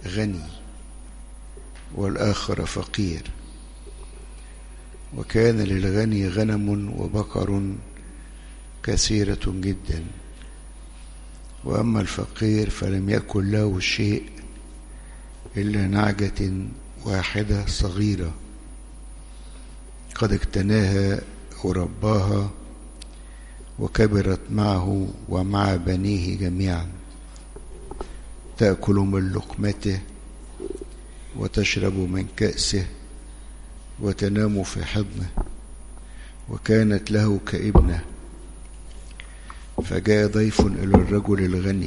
غني والآخر فقير وكان للغني غنم وبقر كثيرة جدا وأما الفقير فلم يكن له شيء إلا نعجة واحدة صغيرة قد اقتناها ورباها وكبرت معه ومع بنيه جميعا تأكل من لقمته وتشرب من كأسه وتنام في حضنه وكانت له كابنة فجاء ضيف إلى الرجل الغني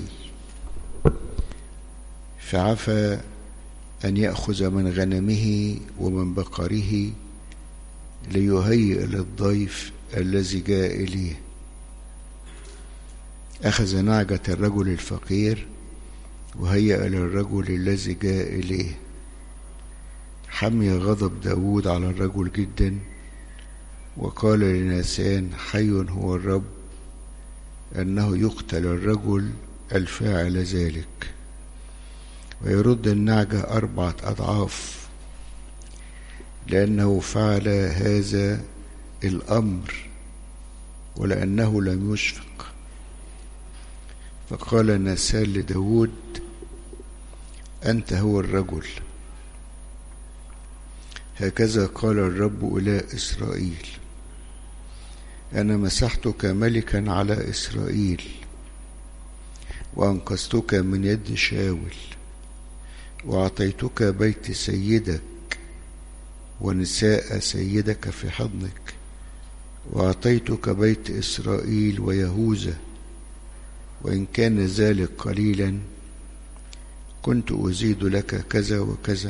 فعفى أن يأخذ من غنمه ومن بقره ليهيئ للضيف الذي جاء إليه أخذ نعجة الرجل الفقير وهيأ للرجل الذي جاء إليه حمي غضب داود على الرجل جدا وقال لناسان حي هو الرب أنه يقتل الرجل الفاعل ذلك ويرد النعجة أربعة أضعاف لأنه فعل هذا الأمر ولأنه لم يشفق فقال ناسان لداود أنت هو الرجل هكذا قال الرب إلى إسرائيل أنا مسحتك ملكا على إسرائيل وأنقذتك من يد شاول وأعطيتك بيت سيدك ونساء سيدك في حضنك وأعطيتك بيت إسرائيل ويهوذا وإن كان ذلك قليلا كنت أزيد لك كذا وكذا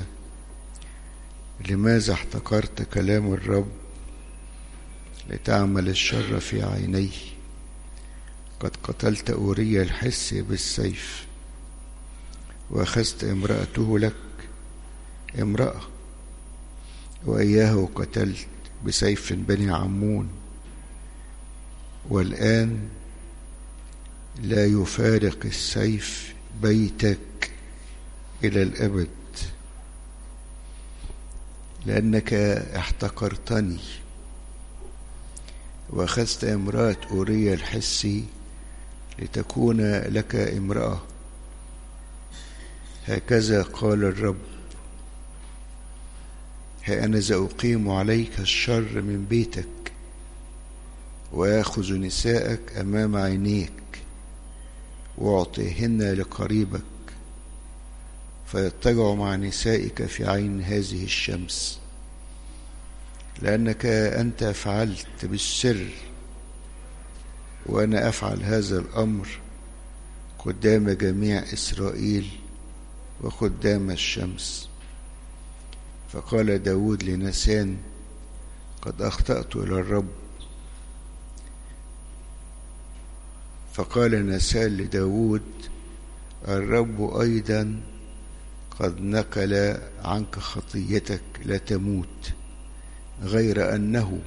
لماذا احتقرت كلام الرب لتعمل الشر في عينيه قد قتلت أوريا الحس بالسيف وأخذت امرأته لك امرأة وإياه قتلت بسيف بني عمون والآن لا يفارق السيف بيتك إلى الأبد لأنك احتقرتني وأخذت امرأة أوريا الحسي لتكون لك امرأة هكذا قال الرب ها أنا سأقيم عليك الشر من بيتك ويأخذ نساءك أمام عينيك وأعطيهن لقريبك فيضطجع مع نسائك في عين هذه الشمس لأنك أنت فعلت بالسر وأنا أفعل هذا الأمر قدام جميع إسرائيل وقدام الشمس فقال داود لنسان قد أخطأت إلى الرب فقال نسان لداود الرب أيضا قد نقل عنك خطيتك لا تموت غير أنه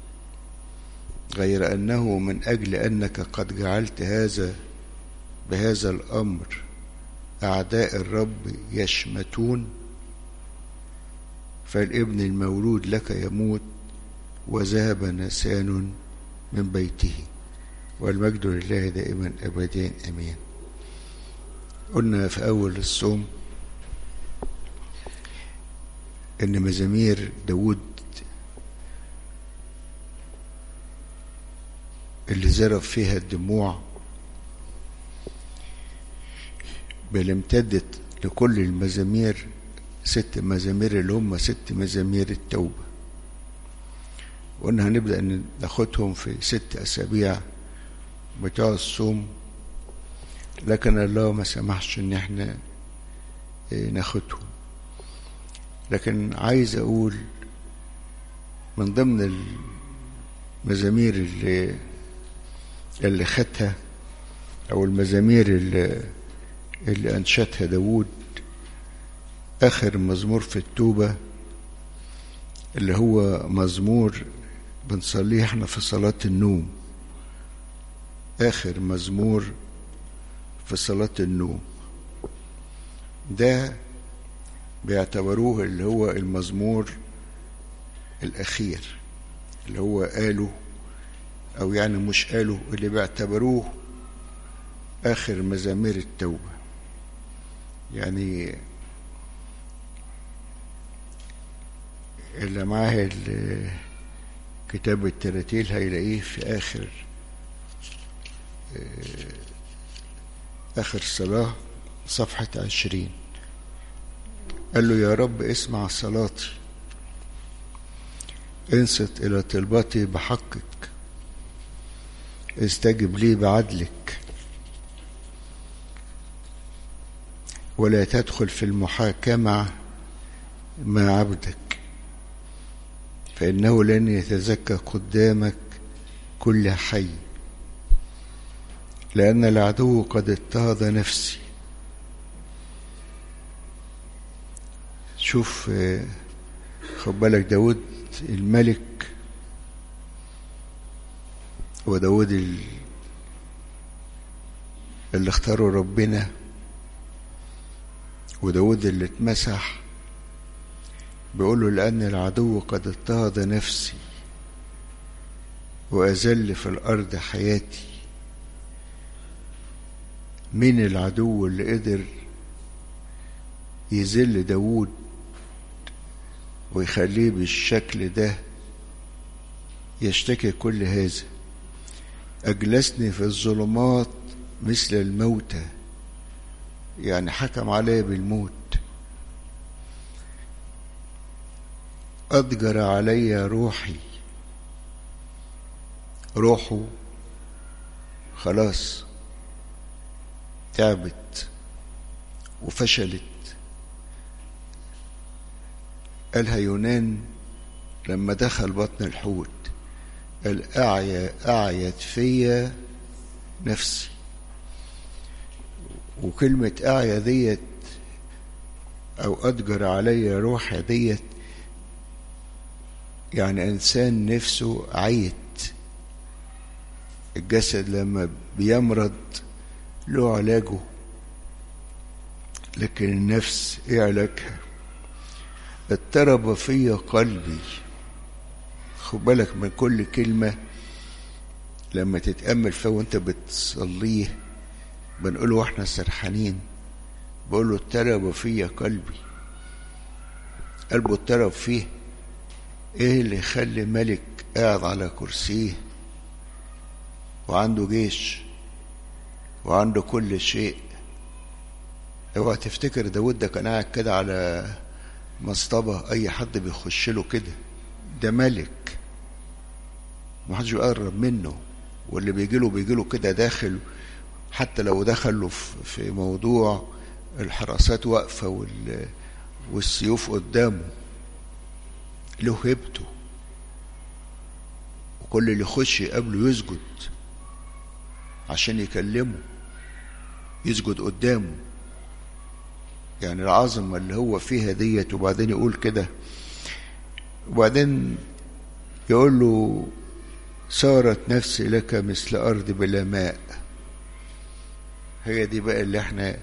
غير أنه من أجل أنك قد جعلت هذا بهذا الأمر أعداء الرب يشمتون فالابن المولود لك يموت وذهب نسان من بيته والمجد لله دائما أبدا أمين قلنا في أول الصوم إن مزامير داود اللي زرف فيها الدموع بل امتدت لكل المزامير ست مزامير اللي هم ست مزامير التوبة وقلنا هنبدأ ناخدهم في ست أسابيع بتوع الصوم لكن الله ما سمحش ان احنا ناخدهم لكن عايز اقول من ضمن المزامير اللي اللي خدها او المزامير اللي, اللي انشدها داود اخر مزمور في التوبة اللي هو مزمور بنصليه احنا في صلاة النوم اخر مزمور في صلاة النوم ده بيعتبروه اللي هو المزمور الأخير اللي هو قاله أو يعني مش قاله اللي بيعتبروه آخر مزامير التوبة يعني اللي معاه كتاب التراتيل هيلاقيه في آخر آخر صلاة صفحة عشرين قال له يا رب اسمع صلاتي انصت إلى طلبتي بحقك استجب لي بعدلك ولا تدخل في المحاكمة مع عبدك فإنه لن يتزكى قدامك كل حي لأن العدو قد اضطهد نفسي شوف خد بالك داود الملك وداود اللي اختاره ربنا وداود اللي اتمسح بيقول له لأن العدو قد اضطهد نفسي وأذل في الأرض حياتي مين العدو اللي قدر يذل داود ويخليه بالشكل ده يشتكي كل هذا أجلسني في الظلمات مثل الموتى يعني حكم علي بالموت أضجر علي روحي روحه خلاص تعبت وفشلت قالها يونان لما دخل بطن الحوت قال أعيا أعيت فيا نفسي وكلمة أعيا ديت أو أضجر علي روحي ديت يعني إنسان نفسه عيت الجسد لما بيمرض له علاجه لكن النفس ايه علاجها اضطرب في قلبي خد بالك من كل كلمة لما تتأمل فيها وانت بتصليه بنقوله واحنا سرحانين بقوله اضطرب في قلبي قلبه اضطرب فيه ايه اللي يخلي ملك قاعد على كرسيه وعنده جيش وعنده كل شيء اوعى تفتكر داود ده كان قاعد كده على مصطبة اي حد بيخش له كده ده ملك محدش بيقرب منه واللي بيجي له بيجي له كده داخل حتى لو دخلوا في موضوع الحراسات واقفة وال والسيوف قدامه له هيبته وكل اللي يخش يقابله يسجد عشان يكلمه يسجد قدامه يعني العظمة اللي هو فيها ديت وبعدين يقول كده وبعدين يقول له صارت نفسي لك مثل أرض بلا ماء هي دي بقى اللي احنا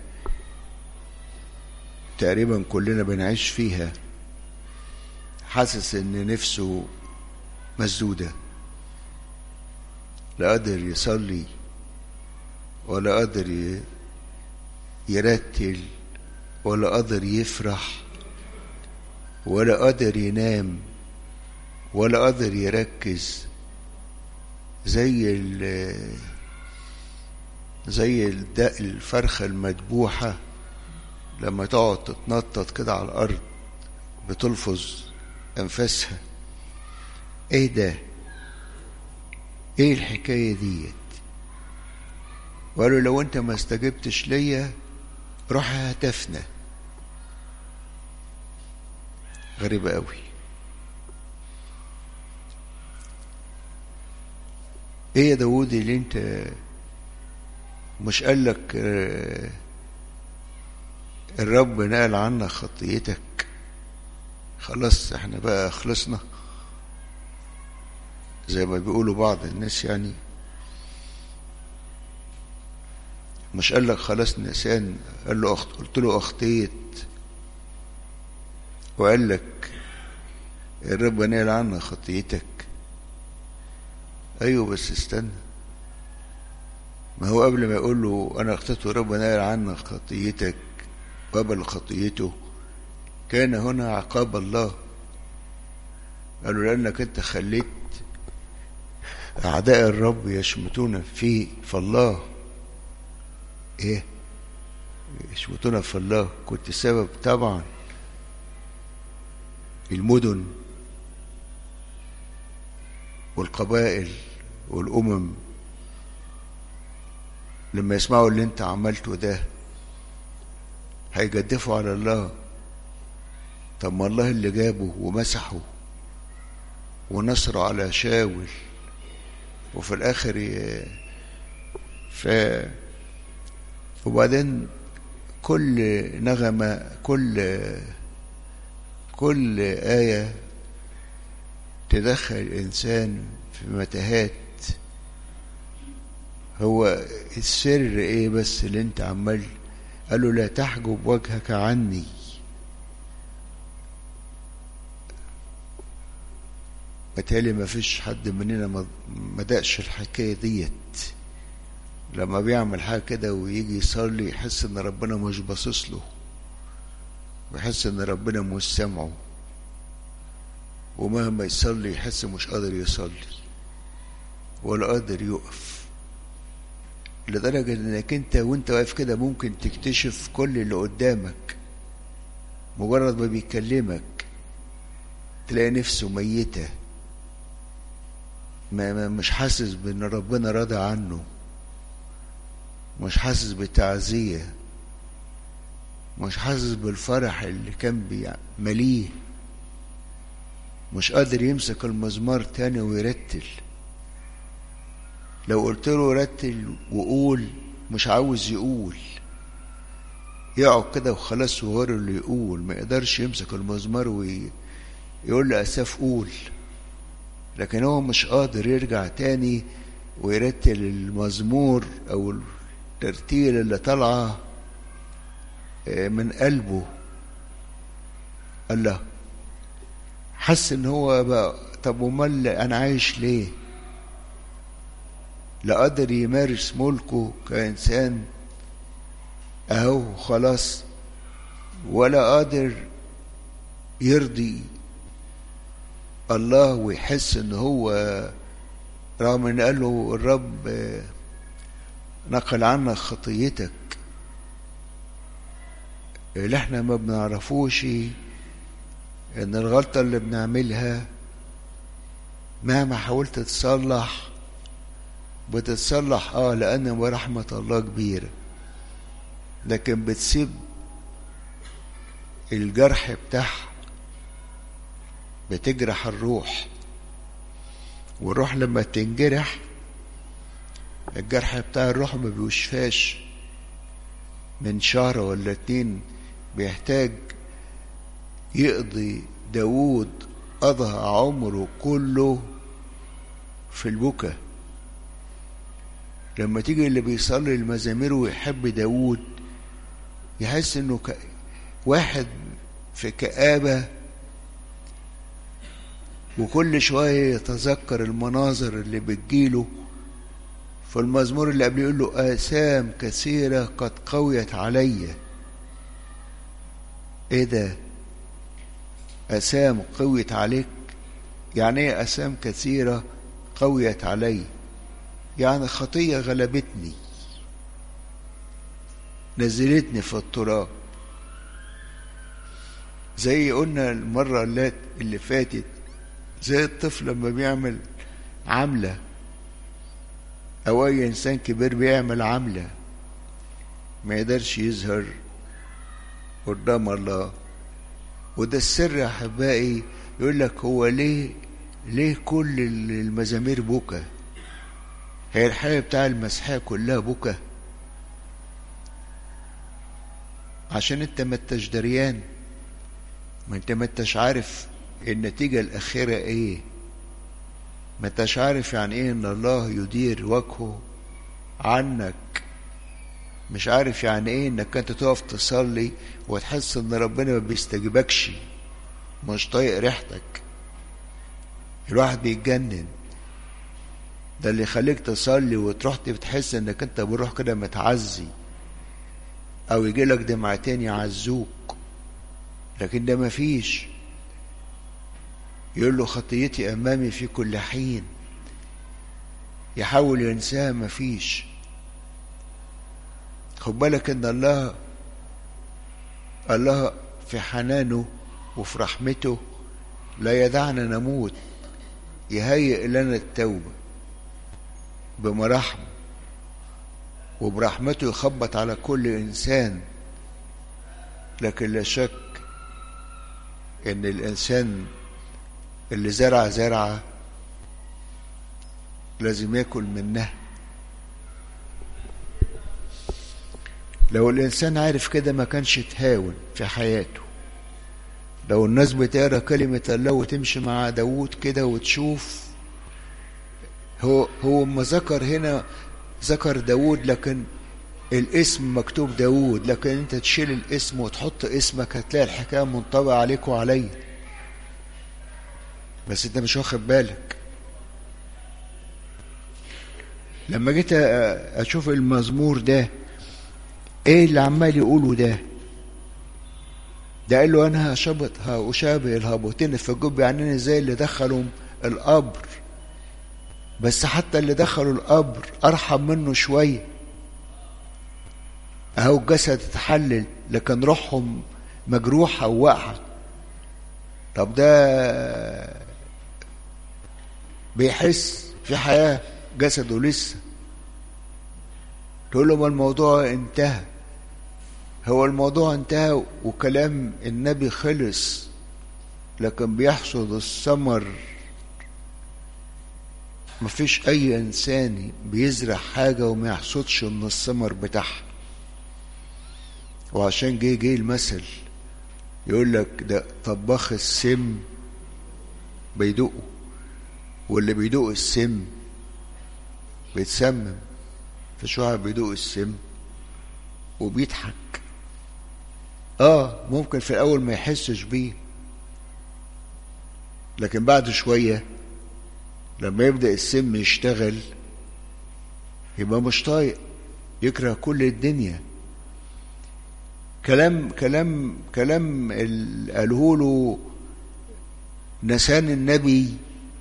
تقريبا كلنا بنعيش فيها حاسس ان نفسه مسدودة لا قادر يصلي ولا قادر يرتل ولا قادر يفرح ولا قادر ينام ولا قادر يركز زي ال زي الفرخة المدبوحة لما تقعد تتنطط كده على الأرض بتلفظ أنفاسها إيه ده؟ إيه الحكاية ديت؟ وقالوا لو أنت ما استجبتش ليا روح هتفنى غريبة قوي ايه يا داود اللي انت مش قال لك الرب نقل عنك خطيتك خلاص احنا بقى خلصنا زي ما بيقولوا بعض الناس يعني مش قال لك خلاص نسان قال له أخت... قلت له اخطيت وقال لك الرب نال عنك خطيتك ايوه بس استنى ما هو قبل ما يقول له انا اخطيت رب نال عنك خطيتك قبل خطيته كان هنا عقاب الله قالوا لانك انت خليت اعداء الرب يشمتون فيه فالله ايه يشمتون في الله كنت سبب طبعا المدن والقبائل والامم لما يسمعوا اللي انت عملته ده هيجدفوا على الله طب ما الله اللي جابه ومسحه ونصره على شاول وفي الاخر ي... ف وبعدين كل نغمة كل كل آية تدخل الإنسان في متاهات هو السر إيه بس اللي أنت عمال قالوا لا تحجب وجهك عني بالتالي ما فيش حد مننا ما دقش الحكاية ديت لما بيعمل حاجة كده ويجي يصلي يحس ان ربنا مش باصص له ويحس ان ربنا مش سامعه ومهما يصلي يحس مش قادر يصلي ولا قادر يقف لدرجة انك انت وانت واقف كده ممكن تكتشف كل اللي قدامك مجرد ما بيكلمك تلاقي نفسه ميتة ما ما مش حاسس بان ربنا راضي عنه مش حاسس بالتعزية مش حاسس بالفرح اللي كان مليه مش قادر يمسك المزمار تاني ويرتل لو قلت له رتل وقول مش عاوز يقول يقعد كده وخلاص وهو اللي يقول ما يقدرش يمسك المزمار ويقول لأساف قول لكن هو مش قادر يرجع تاني ويرتل المزمور او الترتيل اللي طالعه من قلبه الله حس ان هو بقى طب امال انا عايش ليه لا قادر يمارس ملكه كانسان اهو خلاص ولا قادر يرضي الله ويحس ان هو رغم ان قال له الرب نقل عنك خطيتك اللي احنا ما بنعرفوش ان الغلطة اللي بنعملها مهما حاولت تصلح بتتصلح اه لان رحمة الله كبيرة لكن بتسيب الجرح بتاعها بتجرح الروح والروح لما تنجرح الجرح بتاع الروح ما بيشفاش من شهر ولا اتنين بيحتاج يقضي داوود قضى عمره كله في البكا لما تيجي اللي بيصلي المزامير ويحب داوود يحس انه ك... واحد في كآبة وكل شوية يتذكر المناظر اللي بتجيله فالمزمور اللي قبل يقول له آثام كثيرة قد قويت عليّ ايه ده أسام قويت عليك يعني ايه أسام كثيرة قويت علي يعني خطية غلبتني نزلتني في التراب زي قلنا المرة اللي فاتت زي الطفل لما بيعمل عملة أو أي إنسان كبير بيعمل عملة ما يقدرش يظهر قدام الله وده السر يا احبائي يقول لك هو ليه ليه كل المزامير بكى هي الحياة بتاع المسيحية كلها بكى عشان انت ما انتش دريان ما انت ما انتش عارف النتيجة الأخيرة ايه ما انتش عارف يعني ايه ان الله يدير وجهه عنك مش عارف يعني ايه انك انت تقف تصلي وتحس ان ربنا ما بيستجيبكش مش طايق ريحتك الواحد بيتجنن ده اللي يخليك تصلي وتروح بتحس انك انت بروح كده متعزي او يجي لك دمعتين يعزوك لكن ده مفيش يقول له خطيتي امامي في كل حين يحاول ينساها مفيش خد بالك ان الله الله في حنانه وفي رحمته لا يدعنا نموت يهيئ لنا التوبة بمراحمه وبرحمته يخبط على كل إنسان لكن لا شك إن الإنسان اللي زرع زرعة لازم ياكل منها لو الإنسان عارف كده ما كانش تهاون في حياته لو الناس بتقرا كلمة الله وتمشي مع داوود كده وتشوف هو هو ما ذكر هنا ذكر داوود لكن الاسم مكتوب داوود لكن انت تشيل الاسم وتحط اسمك هتلاقي الحكاية منطبقة عليك وعليا بس انت مش واخد بالك لما جيت اشوف المزمور ده ايه اللي عمال يقوله ده ده قال له انا هشبط هشابه الهابوتين في الجب يعني انا زي اللي دخلوا القبر بس حتى اللي دخلوا القبر ارحم منه شويه اهو الجسد اتحلل لكن روحهم مجروحه وواقعه طب ده بيحس في حياه جسده لسه تقول له ما الموضوع انتهى هو الموضوع انتهى وكلام النبي خلص لكن بيحصد الثمر مفيش اي انسان بيزرع حاجه وما يحصدش من الثمر بتاعها وعشان جه جه المثل يقول لك ده طباخ السم بيدوقه واللي بيدوق السم بيتسمم فشو واحد بيدوق السم وبيضحك اه ممكن في الاول ما يحسش بيه لكن بعد شويه لما يبدا السم يشتغل يبقى مش طايق يكره كل الدنيا كلام كلام كلام قاله له نسان النبي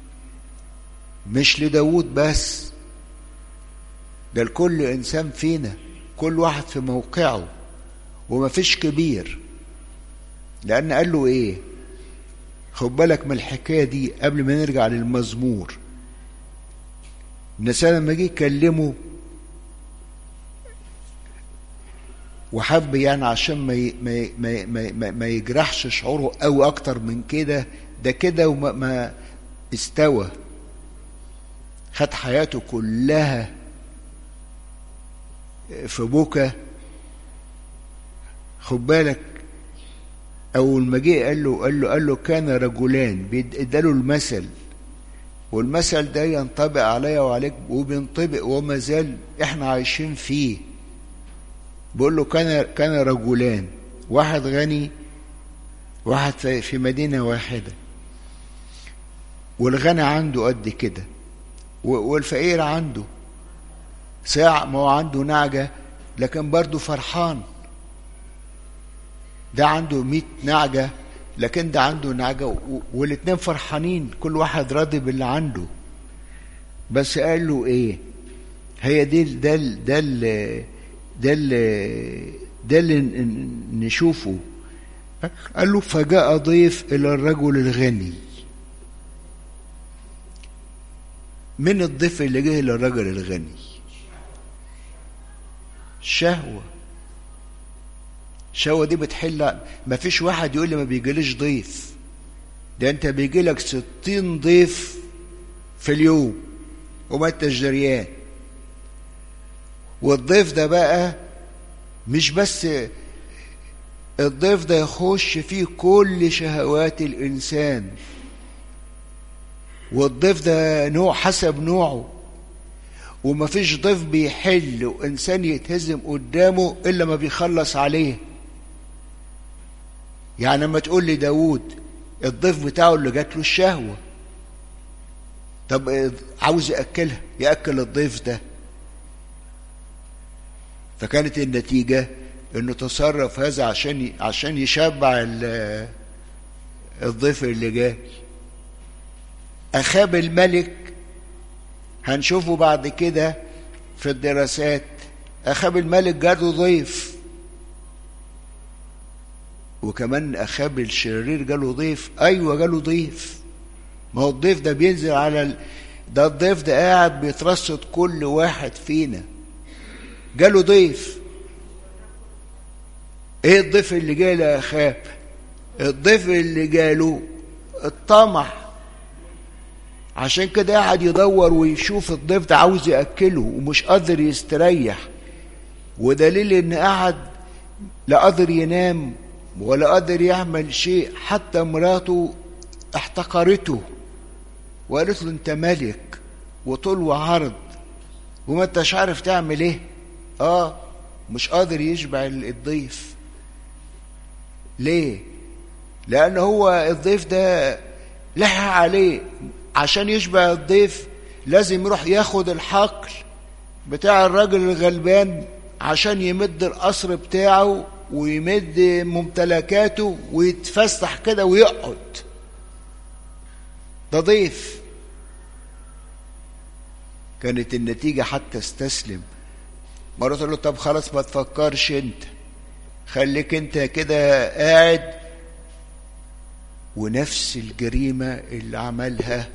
مش لداود بس ده لكل انسان فينا كل واحد في موقعه وما فيش كبير لان قال له ايه خد بالك من الحكايه دي قبل ما نرجع للمزمور النسان لما جه يكلمه وحب يعني عشان ما ما ما ما, ما يجرحش شعوره قوي اكتر من كده ده كده وما ما استوى خد حياته كلها في بوكا خد بالك اول ما جه قال له قال له قال له كان رجلان اداله المثل والمثل ده ينطبق عليا وعليك وبينطبق وما زال احنا عايشين فيه بيقول له كان كان رجلان واحد غني واحد في مدينة واحدة والغني عنده قد كده والفقير عنده ساعة ما هو عنده نعجة لكن برضه فرحان ده عنده مئة نعجة لكن ده عنده نعجة والاتنين فرحانين كل واحد راضي باللي عنده بس قال له ايه هي دي ده ده ده ده اللي ده اللي نشوفه قال له فجاء ضيف الى الرجل الغني من الضيف اللي جه للرجل الغني شهوة الشهوة دي بتحل ما فيش واحد يقول لي ما بيجيليش ضيف ده انت بيجي لك ستين ضيف في اليوم وما انتش دريان والضيف ده بقى مش بس الضيف ده يخش فيه كل شهوات الإنسان والضيف ده نوع حسب نوعه ومفيش ضيف بيحل وإنسان يتهزم قدامه إلا ما بيخلص عليه يعني لما تقول لي داود الضيف بتاعه اللي جات له الشهوة طب عاوز يأكلها يأكل الضيف ده فكانت النتيجة انه تصرف هذا عشان عشان يشبع الضيف اللي جاي أخاب الملك هنشوفه بعد كده في الدراسات أخاب الملك جاله ضيف وكمان أخاب الشرير جاله ضيف أيوة جاله ضيف ما هو الضيف ده بينزل على ال... ده الضيف ده قاعد بيترصد كل واحد فينا جاله ضيف ايه الضيف اللي جاي لأخاب الضيف اللي جاله الطمع عشان كده قاعد يدور ويشوف الضيف ده عاوز ياكله ومش قادر يستريح ودليل ان قعد لا قادر ينام ولا قادر يعمل شيء حتى مراته احتقرته وقالت له انت ملك وطول وعرض وما انتش عارف تعمل ايه اه مش قادر يشبع الضيف ليه لان هو الضيف ده لحق عليه عشان يشبع الضيف لازم يروح ياخد الحقل بتاع الراجل الغلبان عشان يمد القصر بتاعه ويمد ممتلكاته ويتفسح كده ويقعد ده ضيف كانت النتيجة حتى استسلم مرة تقول له طب خلاص ما تفكرش انت خليك انت كده قاعد ونفس الجريمة اللي عملها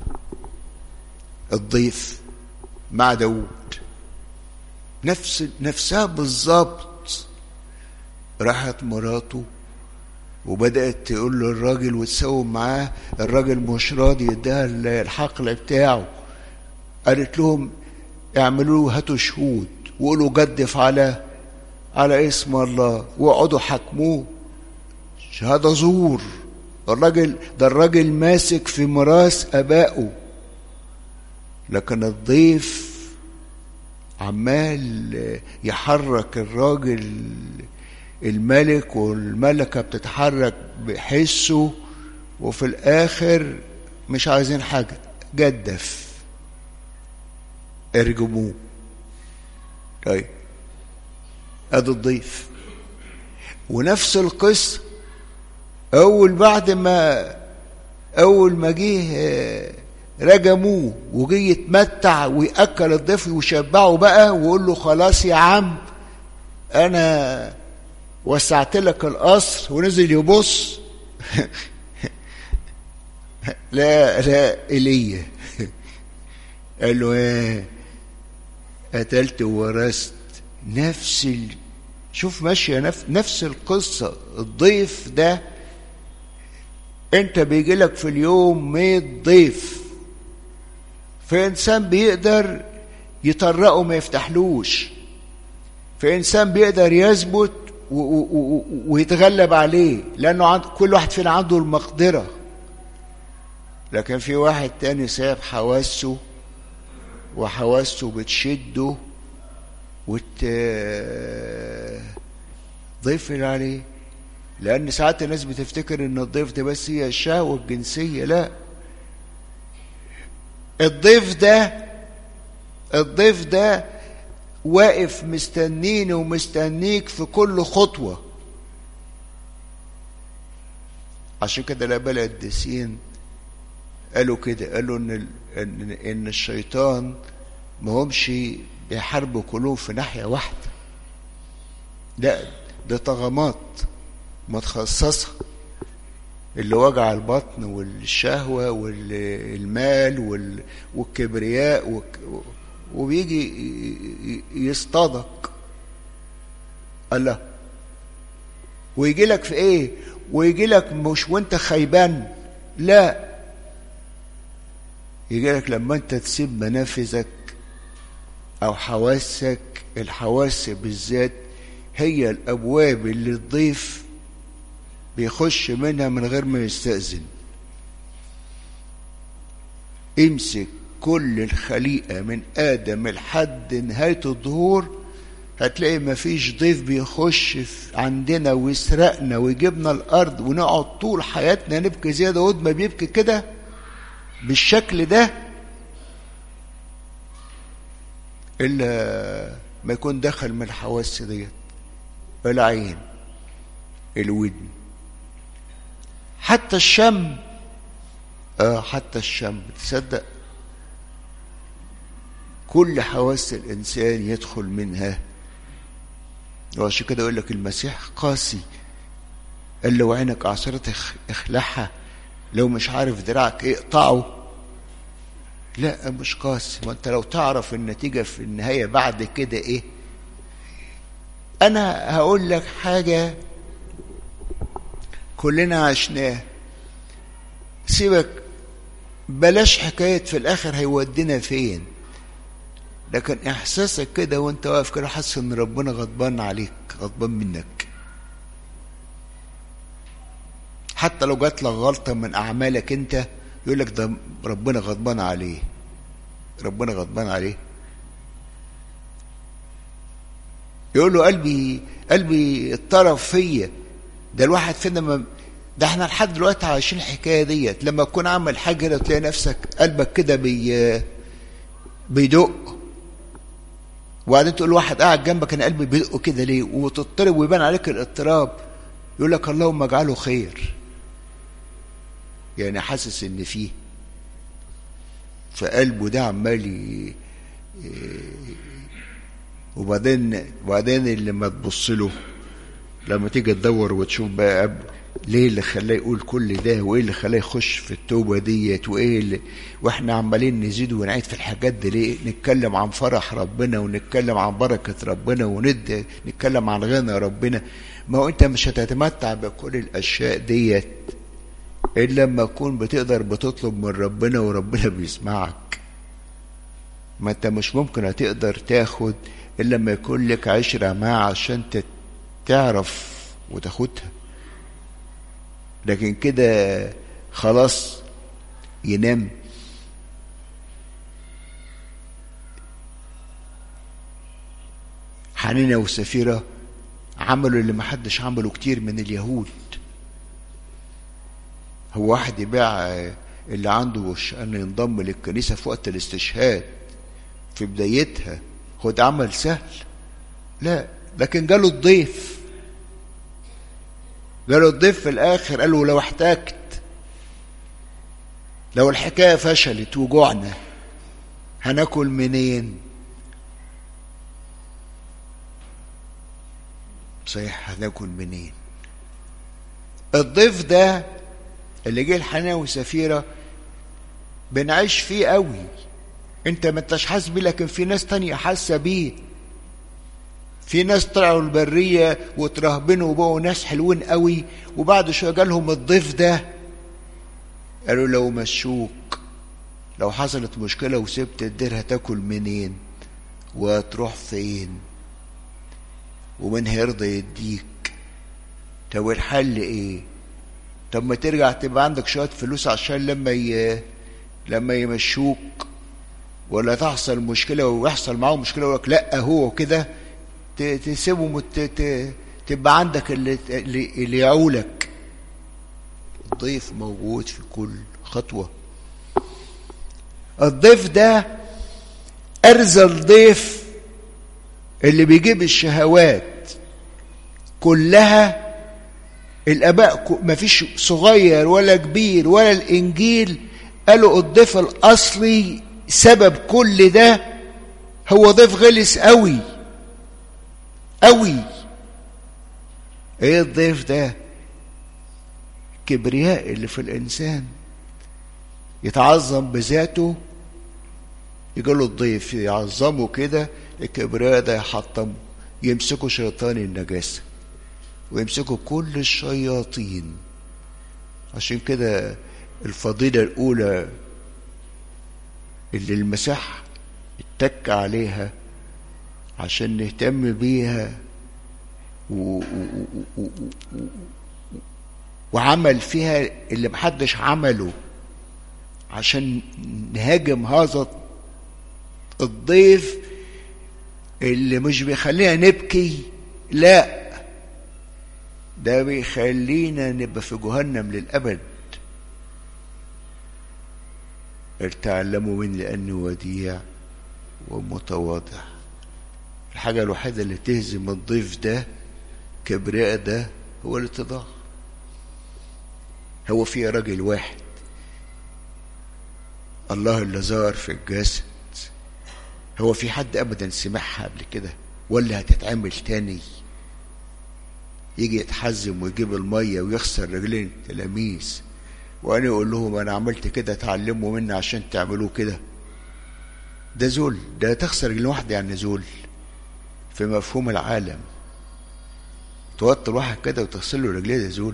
الضيف مع داود نفس نفسها بالظبط راحت مراته وبدأت تقول له الراجل وتساوم معاه الراجل مش راضي يديها الحقل بتاعه قالت لهم اعملوا له هاتوا شهود وقولوا جدف على على اسم الله واقعدوا حكموه شهادة زور الراجل ده الراجل ماسك في ميراث ابائه لكن الضيف عمال يحرك الراجل الملك والملكة بتتحرك بحسه وفي الآخر مش عايزين حاجة جدف ارجموه طيب ادي الضيف ونفس القصة أول بعد ما أول ما جه رجموه وجه يتمتع ويأكل الضيف ويشبعه بقى ويقول له خلاص يا عم أنا وسعت لك القصر ونزل يبص لا لا ايليا قال له ايه قتلت وورثت نفس ال... شوف ماشيه نفس نفس القصه الضيف ده انت بيجي لك في اليوم 100 ضيف في انسان بيقدر يطرقه ما يفتحلوش في انسان بيقدر يثبت ويتغلب عليه لانه عند كل واحد فينا عنده المقدره لكن في واحد تاني سايب حواسه وحواسه بتشده وت ضيف عليه لان ساعات الناس بتفتكر ان الضيف ده بس هي الشهوه الجنسيه لا الضيف ده الضيف ده واقف مستنيني ومستنيك في كل خطوة عشان كده الآباء القديسين قالوا كده قالوا إن إن إن الشيطان ما همش بيحاربوا كلهم في ناحية واحدة لا ده طغمات متخصصة اللي وجع البطن والشهوة والمال والكبرياء وبيجي يصطادك الله ويجي لك في ايه ويجي لك مش وانت خيبان لا يجي لك لما انت تسيب منافذك او حواسك الحواس بالذات هي الابواب اللي الضيف بيخش منها من غير ما يستأذن امسك كل الخليقة من آدم لحد نهاية الظهور هتلاقي مفيش ضيف بيخش عندنا ويسرقنا ويجيبنا الارض ونقعد طول حياتنا نبكي زي داود ما بيبكي كده بالشكل ده الا ما يكون دخل من الحواس ديت العين الودن حتى الشم اه حتى الشم تصدق كل حواس الانسان يدخل منها وعشان كده يقول لك المسيح قاسي قال لو عينك اعصرت اخلعها لو مش عارف دراعك اقطعه لا مش قاسي ما انت لو تعرف النتيجة في النهاية بعد كده ايه انا هقول لك حاجة كلنا عشناها سيبك بلاش حكاية في الاخر هيودينا فين لكن احساسك كده وانت واقف كده حاسس ان ربنا غضبان عليك غضبان منك حتى لو جات لك غلطة من اعمالك انت يقول لك ده ربنا غضبان عليه ربنا غضبان عليه يقول له قلبي قلبي اتطرف فيا ده الواحد فينا ما ده احنا لحد دلوقتي عايشين الحكايه ديت لما تكون عامل حاجه تلاقي نفسك قلبك كده بي بيدق وبعدين تقول واحد قاعد جنبك انا قلبي بيدق كده ليه وتضطرب ويبان عليك الاضطراب يقول لك اللهم اجعله خير يعني حاسس ان فيه فقلبه ده عمال وبعدين وبعدين اللي ما تبص له لما تيجي تدور وتشوف بقى ليه اللي خلاه يقول كل ده وايه اللي خلاه يخش في التوبه ديت وايه اللي واحنا عمالين نزيد ونعيد في الحاجات دي ليه نتكلم عن فرح ربنا ونتكلم عن بركه ربنا وند نتكلم عن غنى ربنا ما هو انت مش هتتمتع بكل الاشياء ديت الا لما تكون بتقدر بتطلب من ربنا وربنا بيسمعك ما انت مش ممكن هتقدر تاخد الا لما يكون لك عشره معاه عشان تعرف وتاخدها لكن كده خلاص ينام حنينة وسفيرة عملوا اللي محدش عمله كتير من اليهود هو واحد يبيع اللي عنده أن ينضم للكنيسة في وقت الاستشهاد في بدايتها هو ده عمل سهل لا لكن جاله الضيف جاله الضيف في الآخر قال له لو احتجت لو الحكاية فشلت وجوعنا هناكل منين صحيح هناكل منين الضيف ده اللي جه الحنان وسفيرة بنعيش فيه قوي انت ما انتش حاسس بيه لكن في ناس تانية حاسة بيه في ناس طلعوا البرية وترهبنوا وبقوا ناس حلوين قوي وبعد شوية جالهم الضيف ده قالوا لو مشوك لو حصلت مشكلة وسبت الدير هتاكل منين وهتروح فين ومن هيرضى يديك طب الحل ايه طب ما ترجع تبقى عندك شوية فلوس عشان لما ي... لما يمشوك ولا تحصل مشكلة ويحصل معاهم مشكلة ويقول لك لا هو كده تسيبهم وت... تبقى عندك اللي, اللي يعولك الضيف موجود في كل خطوة الضيف ده أرزل ضيف اللي بيجيب الشهوات كلها الآباء ما فيش صغير ولا كبير ولا الإنجيل قالوا الضيف الأصلي سبب كل ده هو ضيف غلس قوي قوي ايه الضيف ده الكبرياء اللي في الانسان يتعظم بذاته يجي له الضيف يعظمه كده الكبرياء ده يحطمه يمسكوا شيطان النجاسة ويمسكوا كل الشياطين عشان كده الفضيلة الأولى اللي المسيح اتك عليها عشان نهتم بيها و... و... و... وعمل فيها اللي محدش عمله عشان نهاجم هذا الضيف اللي مش بيخلينا نبكي لا ده بيخلينا نبقى في جهنم للأبد تعلموا مني لأني وديع ومتواضع الحاجة الوحيدة اللي تهزم الضيف ده كبرياء ده هو الاتضاع هو في راجل واحد الله اللي ظهر في الجسد هو في حد ابدا سمعها قبل كده ولا هتتعمل تاني يجي يتحزم ويجيب الميه ويخسر رجلين تلاميذ وانا اقول لهم انا عملت كده اتعلموا مني عشان تعملوا كده ده ذل ده تخسر رجل واحده يعني ذل في مفهوم العالم توتر واحد كده وتغسل له رجليه ده ذل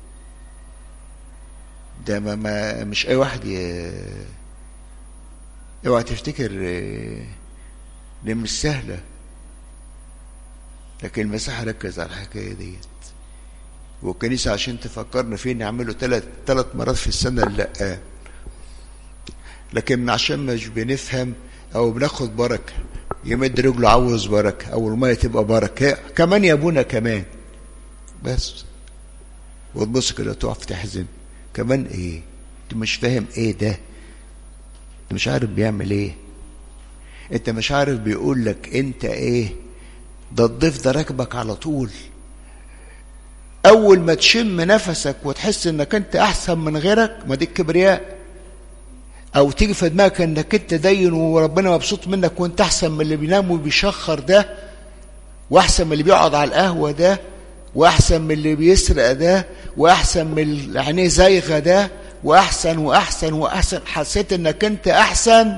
ده ما, ما مش اي واحد ي... اوعى تفتكر دي مش سهلة لكن المسيح ركز على الحكاية ديت والكنيسة عشان تفكرنا فيه نعمله ثلاث ثلاث مرات في السنة لا لكن عشان مش بنفهم أو بناخد بركة يمد رجله عاوز بركة أو المية تبقى بركة كمان يا أبونا كمان بس وتبص كده تقف تحزن كمان إيه؟ أنت مش فاهم إيه ده؟ أنت مش عارف بيعمل إيه؟ أنت مش عارف بيقول لك أنت إيه؟ ده الضيف ده راكبك على طول اول ما تشم نفسك وتحس انك انت احسن من غيرك ما دي الكبرياء او تيجي في دماغك انك انت دين وربنا مبسوط منك وانت احسن من اللي بينام وبيشخر ده واحسن من اللي بيقعد على القهوه ده واحسن من اللي بيسرق ده واحسن من اللي عينيه زايغه ده واحسن واحسن واحسن حسيت انك انت احسن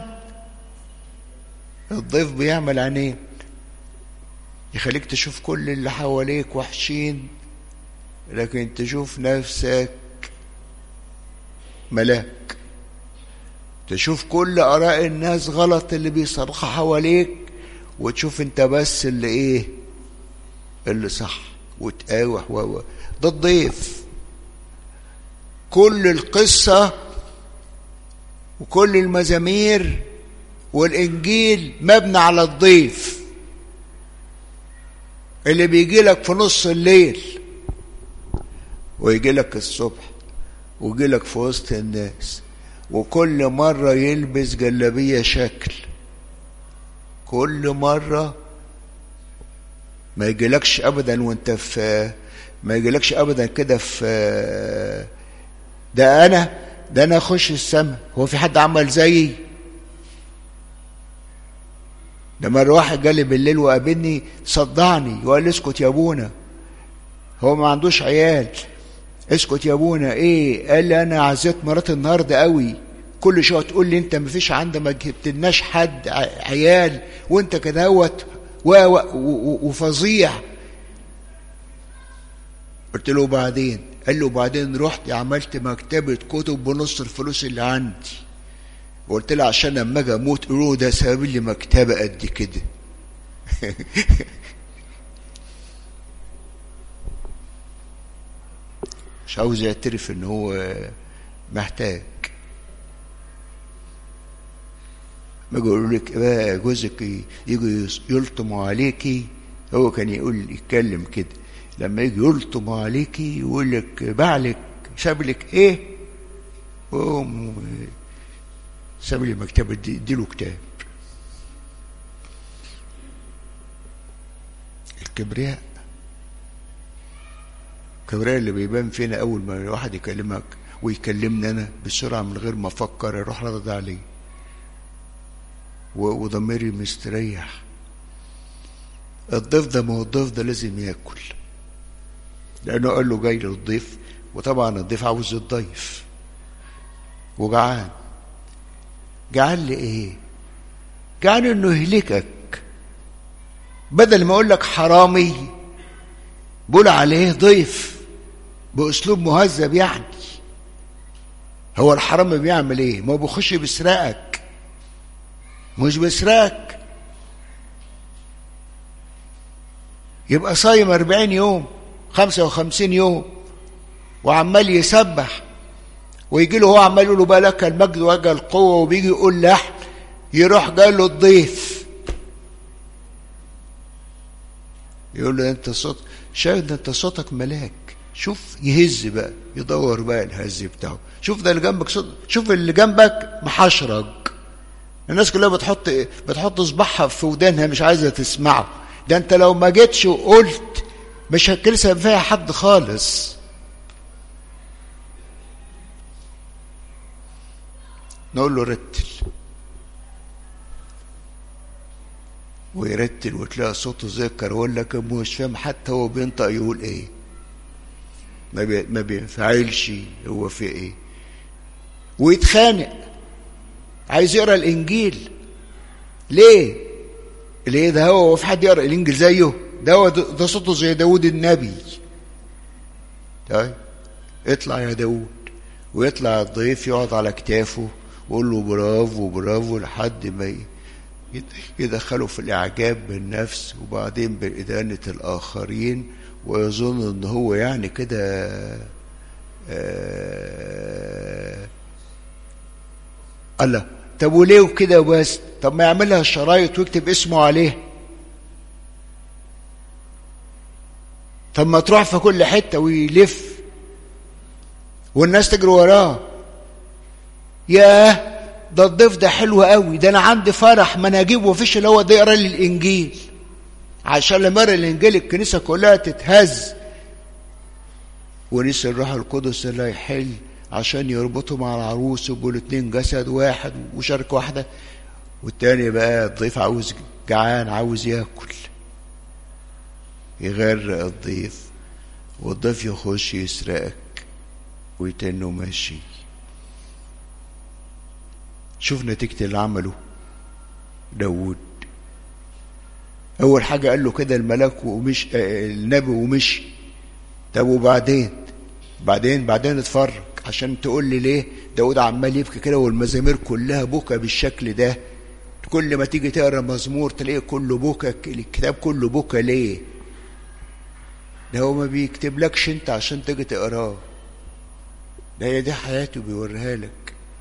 الضيف بيعمل عينيه يخليك تشوف كل اللي حواليك وحشين لكن تشوف نفسك ملاك تشوف كل آراء الناس غلط اللي بيصرخوا حواليك وتشوف انت بس اللي ايه اللي صح وتقاوح و ده الضيف كل القصة وكل المزامير والإنجيل مبني على الضيف اللي بيجي لك في نص الليل ويجي لك الصبح ويجي لك في وسط الناس وكل مرة يلبس جلابية شكل كل مرة ما يجيلكش أبدا وانت في ما يجيلكش أبدا كده في ده أنا ده أنا أخش السماء هو في حد عمل زيي ده مرة واحد جالي بالليل وقابلني صدعني وقال لي اسكت يا ابونا هو ما عندوش عيال اسكت يا ابونا ايه قال لي انا عزيت مراتي النهارده قوي كل شويه تقول لي انت ما فيش عندك ما جبتلناش حد عيال وانت كده هوت وفظيع قلت له وبعدين قال له وبعدين رحت عملت مكتبه كتب بنص الفلوس اللي عندي وقلت له عشان لما اجي اموت قولوا ده سبب لي مكتبه قد كده مش عاوز يعترف ان هو محتاج ما يقولوا لك بقى جوزك يجوا يلطموا عليكي هو كان يقول يتكلم كده لما يجي يلطموا عليكي يقول لك بعلك ساب لك ايه قوم ساب لي مكتبه اديله كتاب الكبرياء الكبرياء اللي بيبان فينا اول ما الواحد يكلمك ويكلمني انا بسرعه من غير ما افكر اروح رد عليه وضميري مستريح الضيف ده ما هو الضيف ده لازم ياكل لانه قال له جاي للضيف وطبعا الضيف عاوز الضيف وجعان جعان لايه جعان انه يهلكك بدل ما اقول لك حرامي بقول عليه ضيف باسلوب مهذب يعني هو الحرامي بيعمل ايه ما بيخش بيسرقك مش بيسرقك يبقى صايم أربعين يوم خمسة وخمسين يوم وعمال يسبح ويجي له هو عمال يقول له بقى لك المجد وجه القوة وبيجي يقول لحن يروح جاي له الضيف يقول له انت صوت شاهد انت صوتك ملاك شوف يهز بقى يدور بقى الهز بتاعه شوف ده اللي جنبك صوت شوف اللي جنبك محشرج الناس كلها بتحط بتحط صباعها في ودانها مش عايزه تسمعه ده انت لو ما جيتش وقلت مش هتكلسها فيها حد خالص نقول له رتل ويرتل وتلاقي صوته زي الكرول لكن مش فاهم حتى هو بينطق يقول ايه ما, بي ما بينفعلش هو في ايه ويتخانق عايز يقرا الانجيل ليه ليه ده هو هو في حد يقرا الانجيل زيه ده هو ده صوته زي داود النبي طيب اطلع يا داود ويطلع الضيف يقعد على كتافه ويقول له برافو برافو لحد ما يدخله في الاعجاب بالنفس وبعدين بإدانة الآخرين ويظن ان هو يعني كده آه الله طب وليه كده بس طب ما يعملها شرايط ويكتب اسمه عليها طب ما تروح في كل حتة ويلف والناس تجري وراه ياه ده الضيف ده حلو قوي ده انا عندي فرح ما انا اجيبه مفيش اللي هو ده يقرا لي الانجيل عشان لما يقرا الانجيل الكنيسه كلها تتهز ونسي الروح القدس اللي هيحل عشان يربطوا مع العروس يبقوا الاتنين جسد واحد وشركة واحدة والتاني بقى الضيف عاوز جعان عاوز ياكل يغرق الضيف والضيف يخش يسرقك ويتنه ماشي شوف نتيجة اللي عمله داود أول حاجة قال له كده الملاك ومش النبي ومشي طب وبعدين بعدين بعدين اتفرج عشان تقول لي ليه داود عمال يبكي كده والمزامير كلها بكى بالشكل ده كل ما تيجي تقرا مزمور تلاقيه كله بكى الكتاب كله بكى ليه ده هو ما بيكتبلكش انت عشان تيجي تقراه ده هي دي حياته بيوريها لك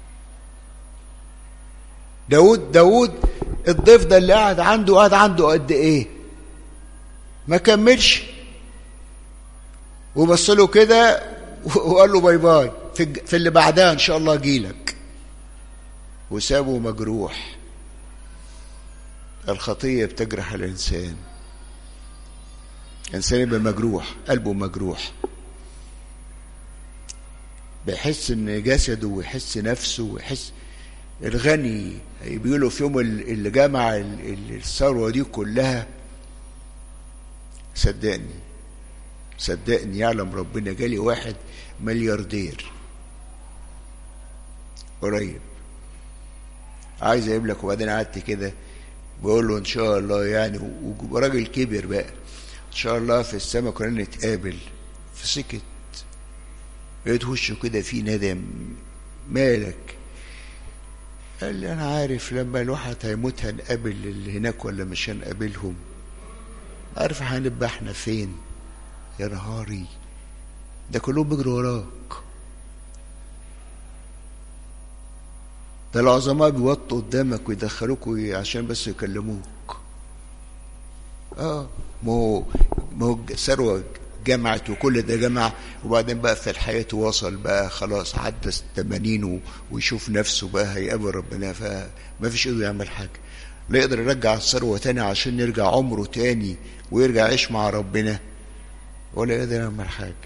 داود داود الضيف ده اللي قاعد عنده قاعد عنده قد ايه ما كملش وبص له كده وقال له باي باي في, في اللي بعدها ان شاء الله اجيلك وسابه مجروح الخطيه بتجرح الانسان الانسان يبقى مجروح قلبه مجروح بيحس ان جسده ويحس نفسه ويحس الغني بيقولوا في يوم اللي جمع الثروه دي كلها صدقني صدقني يعلم ربنا جالي واحد ملياردير قريب عايز اجيب لك وبعدين قعدت كده بقول له ان شاء الله يعني وراجل كبر بقى ان شاء الله في السماء كنا نتقابل في سكت لقيت وشه كده فيه ندم مالك قال لي انا عارف لما الواحد هيموت هنقابل اللي هناك ولا مش هنقابلهم عارف هنبقى احنا فين يا نهاري ده كلهم بيجروا وراك ده العظماء بيوطوا قدامك ويدخلوك عشان بس يكلموك اه ما هو ما هو ثروه جمعت وكل ده جمع وبعدين بقى في الحياة وصل بقى خلاص عدى الثمانين ويشوف نفسه بقى هيقابل ربنا فما فيش ايده يعمل حاجة لا يقدر يرجع الثروة تاني عشان يرجع عمره تاني ويرجع يعيش مع ربنا ولا يقدر يعمل حاجة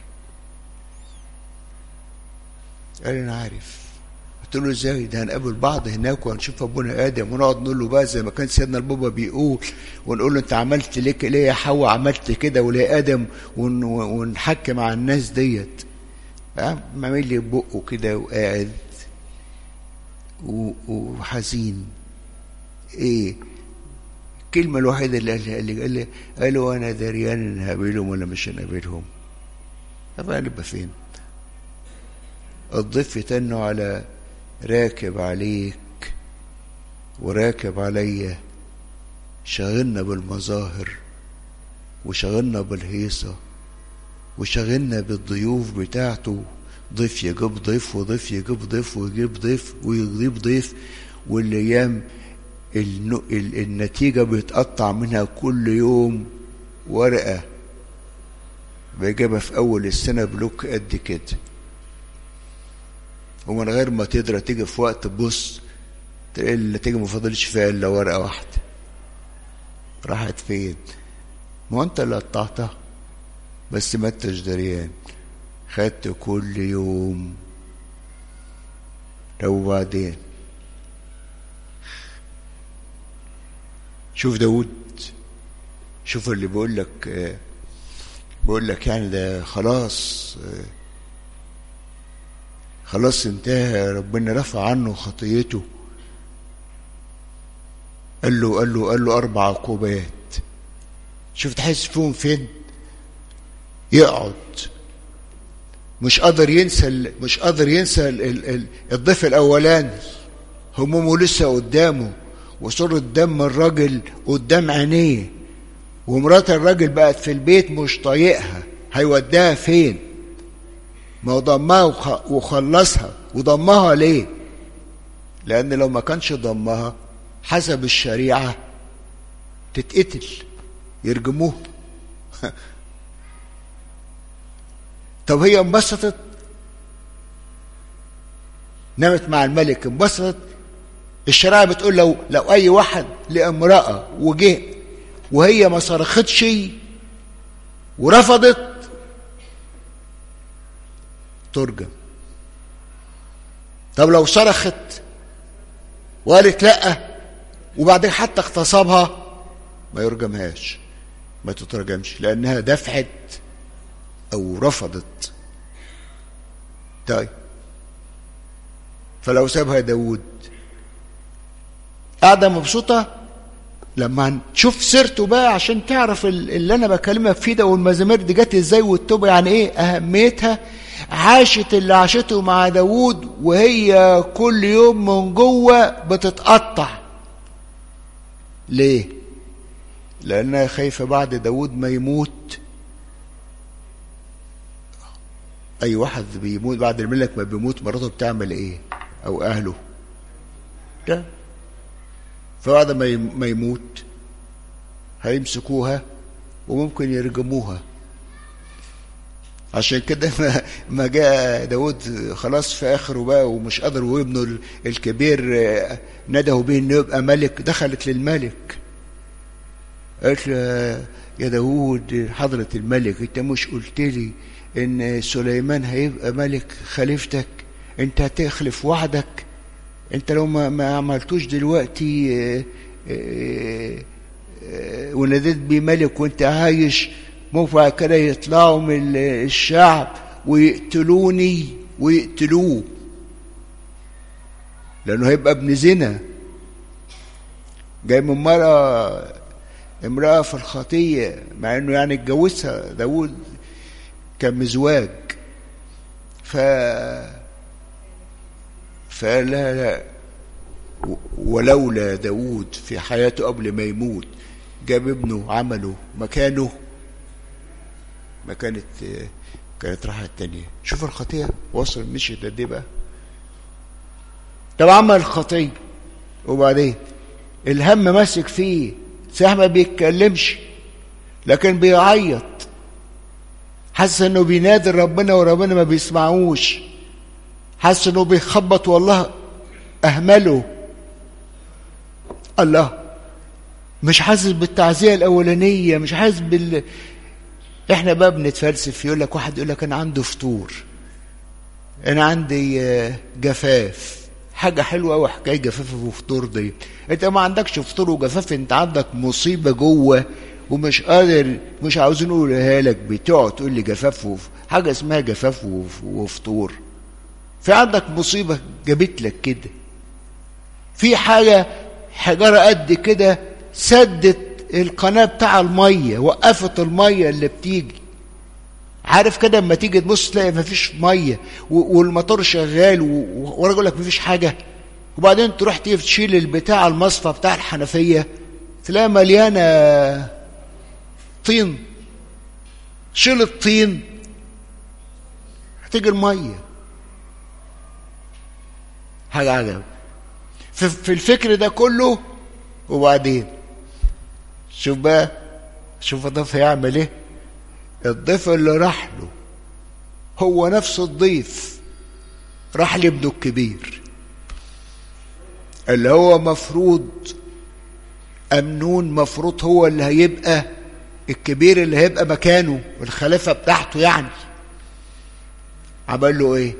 قال انا عارف قلت له ازاي ده هنقابل بعض هناك وهنشوف ابونا ادم ونقعد نقول له بقى زي ما كان سيدنا البابا بيقول ونقول له انت عملت ليه ليه يا حواء عملت كده وليه ادم ون ونحكي مع الناس ديت عامل لي بقه كده وقاعد وحزين ايه الكلمة الوحيدة اللي قال لي قال لي قال له انا دريان ان هقابلهم ولا مش هنقابلهم طب هنبقى فين؟ الضيف يتنوا على راكب عليك وراكب عليا شغلنا بالمظاهر وشغلنا بالهيصة وشغلنا بالضيوف بتاعته ضيف يجيب ضيف وضيف يجيب ضيف ويجيب ضيف ويجيب ضيف والايام النتيجة بيتقطع منها كل يوم ورقة بيجيبها في أول السنة بلوك قد كده ومن غير ما تقدر تيجي في وقت تبص تلاقي اللي تيجي ما فاضلش فيها إلا ورقة واحدة راحت فين؟ ما انت اللي قطعتها بس ما انتش دريان خدت كل يوم لو بعدين شوف داود شوف اللي بيقول لك بيقول لك يعني ده خلاص خلاص انتهى ربنا رفع عنه خطيته قال له قال له قال له اربع عقوبات شوف تحس فيهم فين يقعد مش قادر ينسى مش قادر ينسى الضيف الاولاني همومه لسه قدامه وصورة دم الراجل قدام عينيه ومرات الراجل بقت في البيت مش طايقها هيوديها فين ما هو ضمها وخلصها وضمها ليه لان لو ما كانش ضمها حسب الشريعة تتقتل يرجموه طب هي انبسطت نامت مع الملك انبسطت الشريعة بتقول لو لو أي واحد لامرأة وجه وهي ما صرختش ورفضت ترجم طب لو صرخت وقالت لا وبعدين حتى اغتصبها ما يرجمهاش ما تترجمش لأنها دفعت أو رفضت طيب فلو سابها داود قاعدة مبسوطة لما نشوف سيرته بقى عشان تعرف اللي أنا بكلمك فيه ده والمزامير دي جت إزاي والتوبة يعني إيه أهميتها عاشت اللي عاشته مع داود وهي كل يوم من جوه بتتقطع ليه؟ لأنها خايفة بعد داود ما يموت أي واحد بيموت بعد الملك ما بيموت مراته بتعمل إيه؟ أو أهله ده فبعد ما يموت هيمسكوها وممكن يرجموها عشان كده ما جاء داود خلاص في اخره بقى ومش قادر وابنه الكبير نده بيه انه يبقى ملك دخلت للملك قالت له يا داود حضرة الملك انت مش قلت لي ان سليمان هيبقى ملك خليفتك انت هتخلف وعدك انت لو ما, ما عملتوش دلوقتي وناديت بيه ملك وانت عايش ممكن كده يطلعوا من الشعب ويقتلوني ويقتلوه لانه هيبقى ابن زنا جاي من مرة امرأة في الخطية مع انه يعني اتجوزها داود كان مزواج ف فقال لها لا ولولا داود في حياته قبل ما يموت جاب ابنه عمله مكانه ما كانت كانت راحة التانية شوف الخطية وصل مشيت قد ايه بقى طب عمل الخطية وبعدين الهم ماسك فيه صحيح ما بيتكلمش لكن بيعيط حاسس انه بينادي ربنا وربنا ما بيسمعوش حاسس انه بيخبط والله اهمله الله مش حاسس بالتعزيه الاولانيه مش حاسس بال احنا بقى بنتفلسف يقول لك واحد يقول لك انا عندي فطور انا عندي جفاف حاجه حلوه قوي حكايه جفاف وفطور دي انت ما عندكش فطور وجفاف انت عندك مصيبه جوه ومش قادر مش عاوزين نقولها لك بتقعد تقول لي جفاف وف... حاجه اسمها جفاف وف... وفطور في عندك مصيبه جابت لك كده في حاجه حجاره قد كده سدت القناه بتاع الميه وقفت الميه اللي بتيجي عارف كده اما تيجي تبص تلاقي مفيش ميه والموتور شغال وانا اقول لك مفيش حاجه وبعدين تروح تيجي تشيل البتاع المصفى بتاع الحنفيه تلاقيها مليانه طين شيل الطين هتيجي الميه حاجه عجب في, في الفكر ده كله وبعدين شوف بقى شوف الضيف هيعمل ايه الضيف اللي راح له هو نفس الضيف راح لابنه الكبير اللي هو مفروض أمنون مفروض هو اللي هيبقى الكبير اللي هيبقى مكانه الخلافة بتاعته يعني عمل له ايه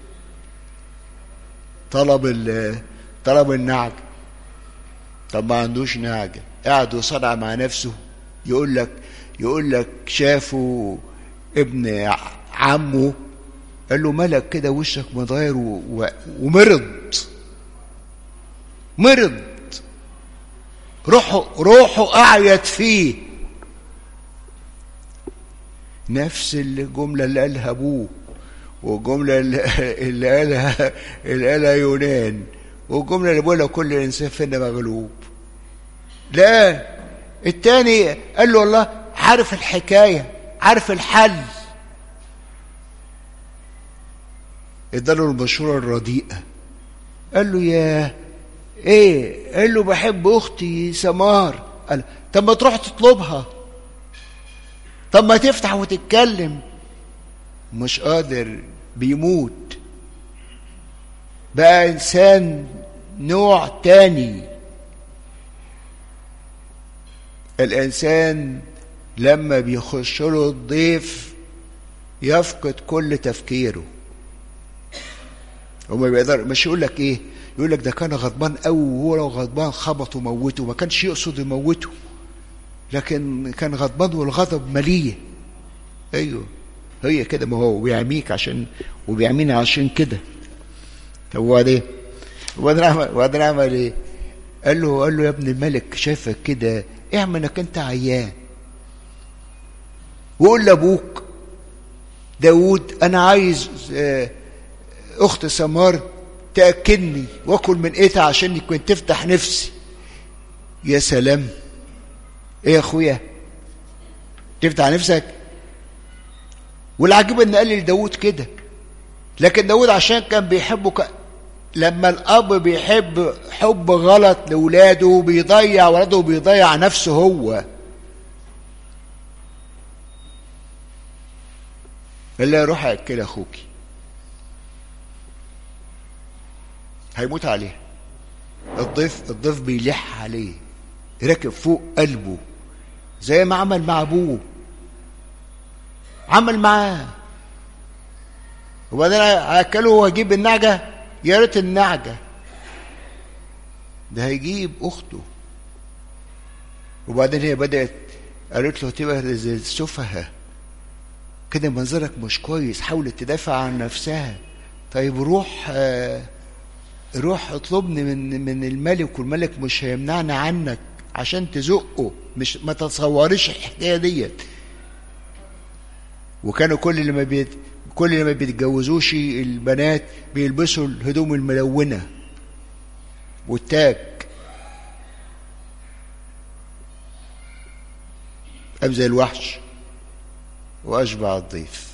طلب طلب النعجة طب ما عندوش نعجة قاعد وصنع مع نفسه يقول لك يقول لك شافوا ابن عمه قال له ملك كده وشك متغير ومرض مرض روحه روحه أعيت فيه نفس الجملة اللي قالها أبوه والجملة اللي قالها اللي قالها يونان والجملة اللي بيقولها كل إنسان فينا مغلوب لا التاني قال له والله عارف الحكاية عارف الحل اداله المشورة الرديئة قال له يا ايه قال له بحب اختي سمار قال طب ما تروح تطلبها طب ما تفتح وتتكلم مش قادر بيموت بقى انسان نوع تاني الانسان لما بيخش له الضيف يفقد كل تفكيره وما بيقدر مش يقول لك ايه يقول لك ده كان غضبان قوي وهو لو غضبان خبطه وموته ما كانش يقصد يموته لكن كان غضبان والغضب مليه ايوه هي كده ما هو بيعميك عشان وبيعميني عشان كده طب وبعدين وبعدين عمل وبعدين عمل ايه؟ قال له قال له يا ابن الملك شايفك كده اعمل انك انت عيان وقول لابوك داود انا عايز اخت سمار تاكلني واكل من ايتها عشان كنت تفتح نفسي يا سلام ايه يا اخويا تفتح نفسك والعجيب ان قال لداود كده لكن داود عشان كان بيحبه ك... لما الاب بيحب حب غلط لاولاده بيضيع ولاده وبيضيع نفسه هو اللي يروح ياكل اخوكي هيموت عليه الضيف الضيف بيلح عليه راكب فوق قلبه زي ما عمل مع ابوه عمل معاه وبعدين اكله واجيب النعجه يا ريت النعجه ده هيجيب اخته وبعدين هي بدات قالت له تبقى زي السفهاء كده منظرك مش كويس حاولت تدافع عن نفسها طيب روح آه روح اطلبني من من الملك والملك مش هيمنعني عنك عشان تزقه مش ما تتصوريش الحكايه ديت وكانوا كل اللي ما بيت كل اللي ما بيتجوزوش البنات بيلبسوا الهدوم الملونه والتاج قام زي الوحش واشبع الضيف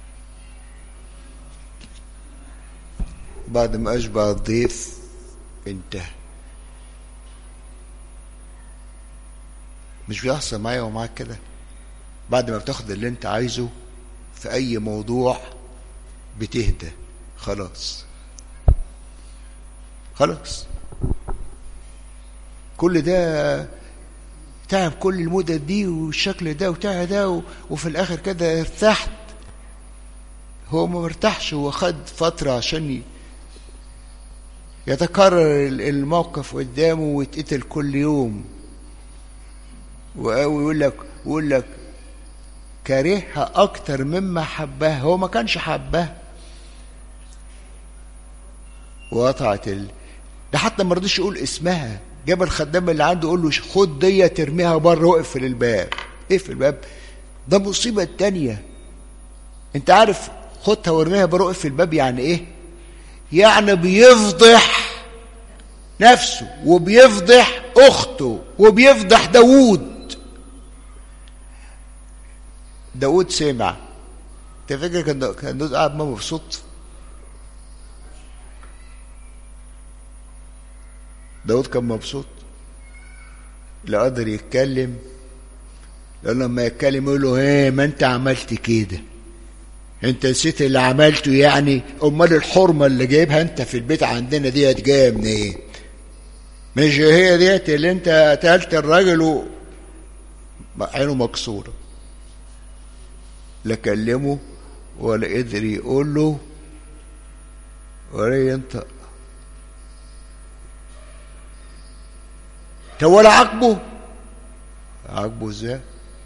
بعد ما اشبع الضيف انتهى مش بيحصل معايا ومعاك كده بعد ما بتاخد اللي انت عايزه في اي موضوع بتهدى خلاص خلاص كل ده تعب كل المدة دي والشكل ده وتاع ده وفي الاخر كده ارتحت هو ما مرتاحش هو خد فترة عشان يتكرر الموقف قدامه ويتقتل كل يوم ويقول لك يقول لك كارهها اكتر مما حبها هو ما كانش حبها وقطعت ال... ده حتى ما رضيش يقول اسمها جاب الخدام اللي عنده يقول له خد دي ترميها بره واقفل الباب اقفل الباب ده مصيبه التانية انت عارف خدها وارميها بره واقفل الباب يعني ايه يعني بيفضح نفسه وبيفضح اخته وبيفضح داوود داود سمع انت فاكر كان كان داود قاعد مبسوط داود كان مبسوط لا قادر يتكلم لأن لما يتكلم يقول له ايه ما انت عملت كده انت نسيت اللي عملته يعني امال الحرمه اللي جايبها انت في البيت عندنا ديت جايه منين إيه؟ مش هي ديت اللي انت قتلت الراجل و... عينه مكسوره لا كلمه ولا قدر يقول له ولا ينطق طب ولا عاقبه عاقبه ازاي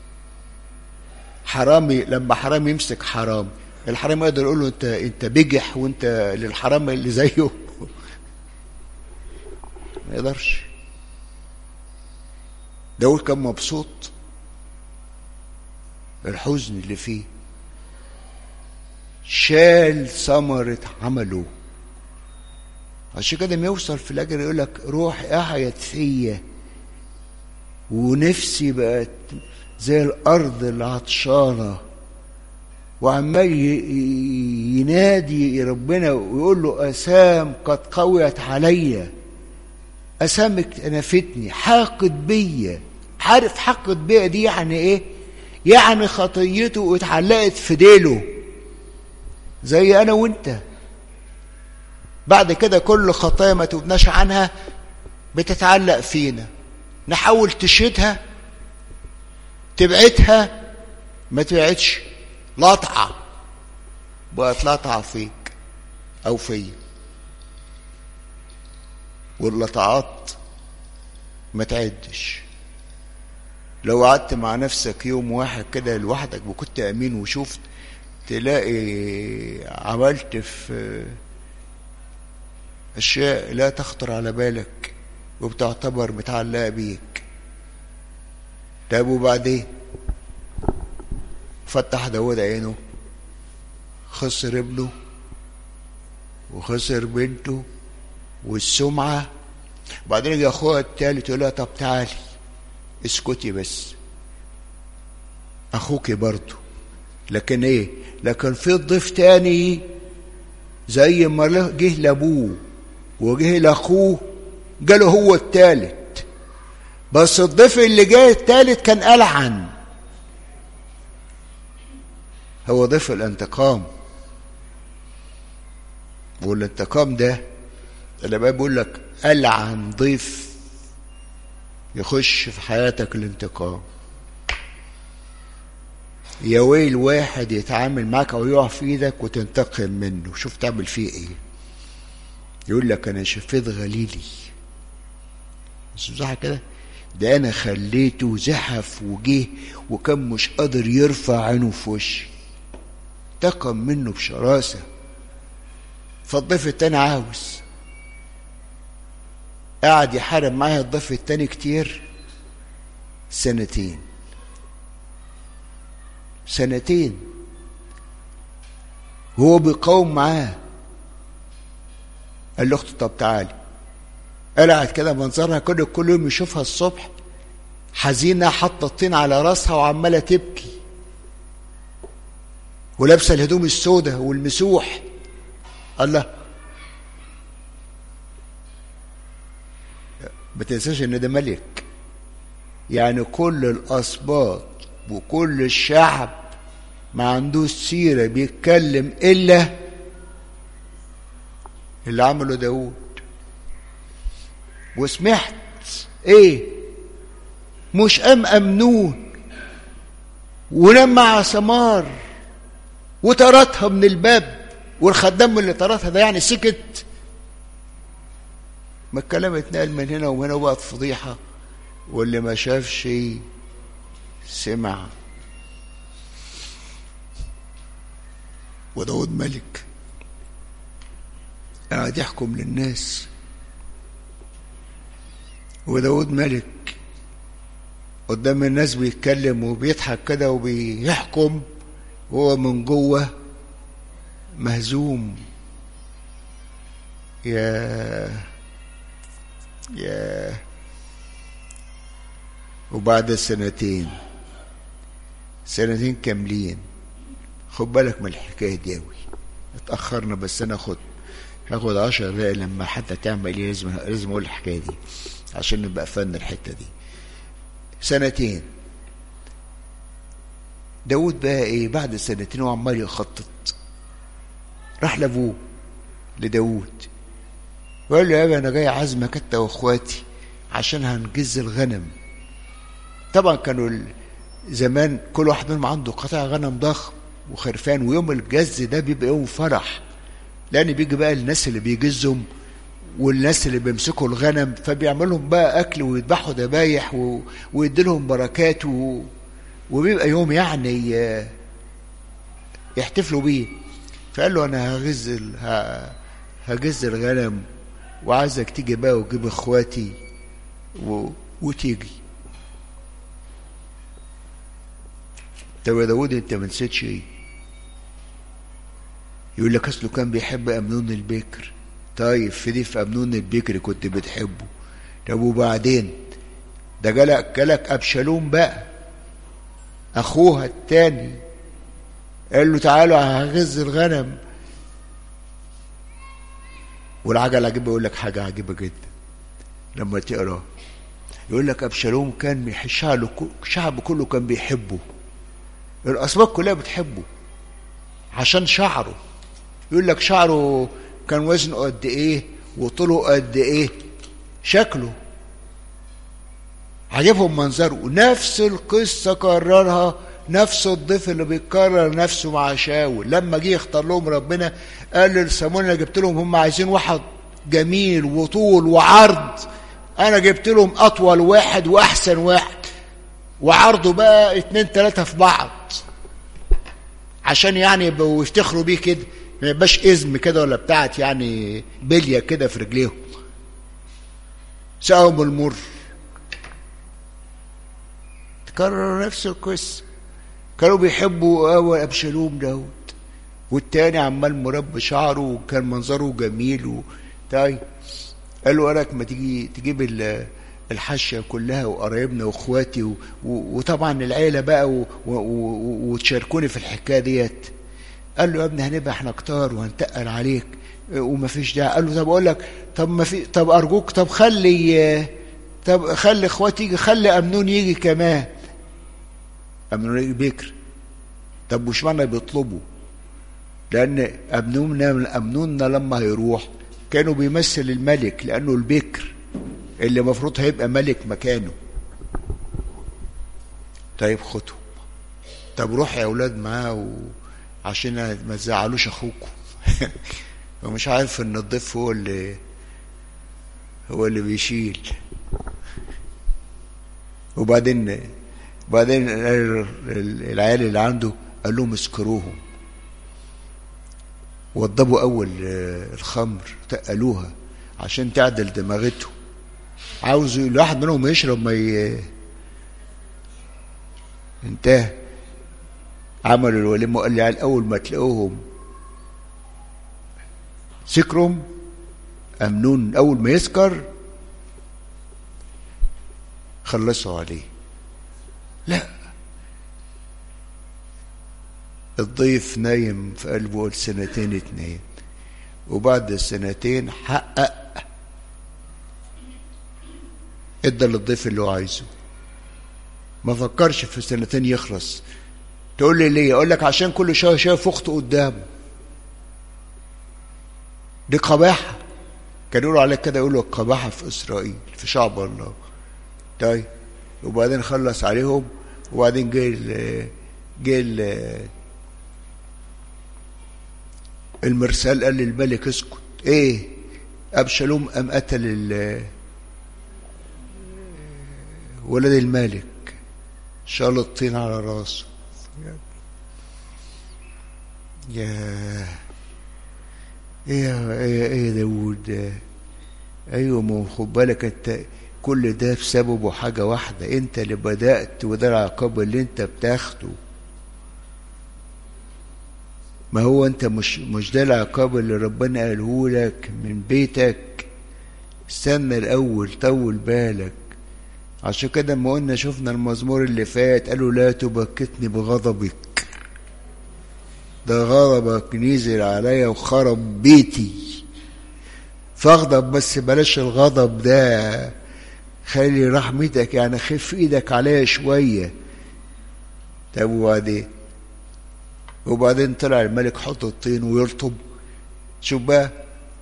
حرامي لما حرام يمسك حرام الحرام يقدر يقول له انت انت بجح وانت للحرام اللي زيه ما يقدرش داود كان مبسوط الحزن اللي فيه شال ثمرة عمله عشان كده ما يوصل في الاجر يقول لك روح احيت فيا ونفسي بقت زي الارض العطشانه وعمال ينادي ربنا ويقول له اسام قد قويت عليا اسامك نفتني حاقد بيا عارف حاقد بيا دي يعني ايه يعني خطيته اتعلقت في ديله زي انا وانت بعد كده كل خطايا ما تبناش عنها بتتعلق فينا نحاول تشيدها تبعدها ما تبعدش لطعة بقت لطعة فيك أو فيا واللطعات ما تعدش لو قعدت مع نفسك يوم واحد كده لوحدك وكنت أمين وشفت تلاقي عملت في أشياء لا تخطر على بالك وبتعتبر متعلقة بيك طب وبعدين فتح داود عينه خسر ابنه وخسر بنته والسمعة وبعدين يجي أخوها التالت يقول لها طب تعالي اسكتي بس أخوك برضه لكن إيه لكن في ضيف تاني زي ما جه لأبوه وجه لأخوه جاله هو التالت بس الضيف اللي جاي التالت كان ألعن هو ضيف الانتقام والانتقام ده اللي بقى بيقول لك ألعن ضيف يخش في حياتك الانتقام يا ويل واحد يتعامل معاك او يقع في ايدك وتنتقم منه شوف تعمل فيه ايه يقول لك انا شفيت غليلي مش صح كده ده انا خليته زحف وجه وكان مش قادر يرفع عينه في وشي انتقم منه بشراسه فالضيف التاني عاوز قعد يحارب معايا الضيف التاني كتير سنتين سنتين وهو بيقاوم معاه قال له اخته طب تعالي قلعت كده منظرها كده كل يوم يشوفها الصبح حزينه حاطه الطين على راسها وعماله تبكي ولابسه الهدوم السوداء والمسوح الله ما تنساش ان ده ملك يعني كل الاسباط وكل الشعب ما عندوش سيره بيتكلم الا اللي عمله داود وسمعت ايه مش ام امنون ونام مع سمار وطردها من الباب والخدام اللي طردها ده يعني سكت ما الكلام اتنقل من هنا وهنا وبقت فضيحة واللي ما شافش سمع وداود ملك قاعد يحكم للناس وداود ملك قدام الناس بيتكلم وبيضحك كده وبيحكم وهو من جوه مهزوم يا يا وبعد سنتين سنتين كاملين خد بالك من الحكايه دي اوي اتاخرنا بس انا خد هاخد عشر دقايق لما حتى تعمل ايه لازم لازم اقول الحكايه دي عشان نبقى فن الحته دي سنتين داود بقى ايه بعد سنتين وعمال يخطط راح لابوه لداود وقال له يا ابني انا جاي عازمك انت واخواتي عشان هنجز الغنم طبعا كانوا زمان كل واحد منهم عنده قطع غنم ضخم وخرفان ويوم الجز ده بيبقى يوم فرح لان بيجي بقى الناس اللي بيجزهم والناس اللي بيمسكوا الغنم فبيعملهم بقى اكل ويذبحوا ذبايح و... ويدي لهم بركات و... وبيبقى يوم يعني يحتفلوا بيه فقال له انا هغز ال... ه... هجز الغنم وعايزك تيجي بقى وتجيب اخواتي و... وتيجي طب يا داود انت ما نسيتش ايه يقول لك اصله كان بيحب امنون البكر طيب في دي في امنون البكر كنت بتحبه طب وبعدين ده جالك جالك ابشالوم بقى اخوها التاني قال له تعالوا هغز الغنم والعجل عجيب يقول لك حاجه عجيبه جدا لما تقرا يقول لك ابشالوم كان الشعب كله كان بيحبه الاسباط كلها بتحبه عشان شعره يقول لك شعره كان وزنه قد ايه وطوله قد ايه شكله عجبهم منظره نفس القصة كررها نفس الضيف اللي بيكرر نفسه مع شاول لما جه يختار لهم ربنا قال للسامون انا جبت لهم هم عايزين واحد جميل وطول وعرض انا جبت لهم اطول واحد واحسن واحد وعرضه بقى اتنين تلاتة في بعض عشان يعني يبقوا يفتخروا بيه كده ما يبقاش اذم كده ولا بتاعت يعني بليه كده في رجليهم سقهم المر تكرر نفس القصه كانوا بيحبوا قوي ابشالوم داود والتاني عمال مربي شعره وكان منظره جميل و... طيب قال له اراك ما تيجي تجيب الحاشيه كلها وقرايبنا واخواتي و... و... وطبعا العيله بقى و... و... و... وتشاركوني في الحكايه ديت قال له يا ابني هنبقى احنا كتار وهنتقل عليك وما فيش داعي قال له طب اقول لك طب ما في طب ارجوك طب خلي طب خلي اخواتي يجي خلي امنون يجي كمان امنون يجي بكر طب وش معنى بيطلبوا لان امنون امنون لما هيروح كانوا بيمثل الملك لانه البكر اللي المفروض هيبقى ملك مكانه طيب خدهم طب روح يا اولاد معاه و... عشان ما تزعلوش اخوكم ومش عارف ان الضيف هو اللي هو اللي بيشيل وبعدين بعدين العيال اللي عنده قال لهم اسكروهم وضبوا اول الخمر تقلوها عشان تعدل دماغتهم عاوز الواحد منهم يشرب ما ي... انتهى عملوا الوليمه وقال لي على اول ما تلاقوهم سكرهم امنون اول ما يسكر خلصوا عليه لا الضيف نايم في قلبه سنتين اتنين وبعد السنتين حقق ادى للضيف اللي هو عايزه ما فكرش في سنتين يخلص تقول لي ليه اقول لك عشان كل شويه شايف اخته قدامه دي قباحه كانوا يقولوا عليك كده يقولوا القباحه في اسرائيل في شعب الله طيب وبعدين خلص عليهم وبعدين جه جه المرسال قال للملك اسكت ايه ابشالوم ام قتل ولد الملك شال الطين على راسه يا ايه ايه ايه داود ايوه ما خد بالك انت كل ده بسببه حاجة واحدة انت اللي بدأت وده العقاب اللي انت بتاخده ما هو انت مش مش ده العقاب اللي ربنا قاله لك من بيتك استنى الاول طول بالك عشان كده لما قلنا شفنا المزمور اللي فات قالوا لا تبكتني بغضبك ده غضبك نزل عليا وخرب بيتي فاغضب بس بلاش الغضب ده خلي رحمتك يعني خف ايدك عليا شويه طب وبعدين وبعدين طلع الملك حط الطين ويرطب شوف بقى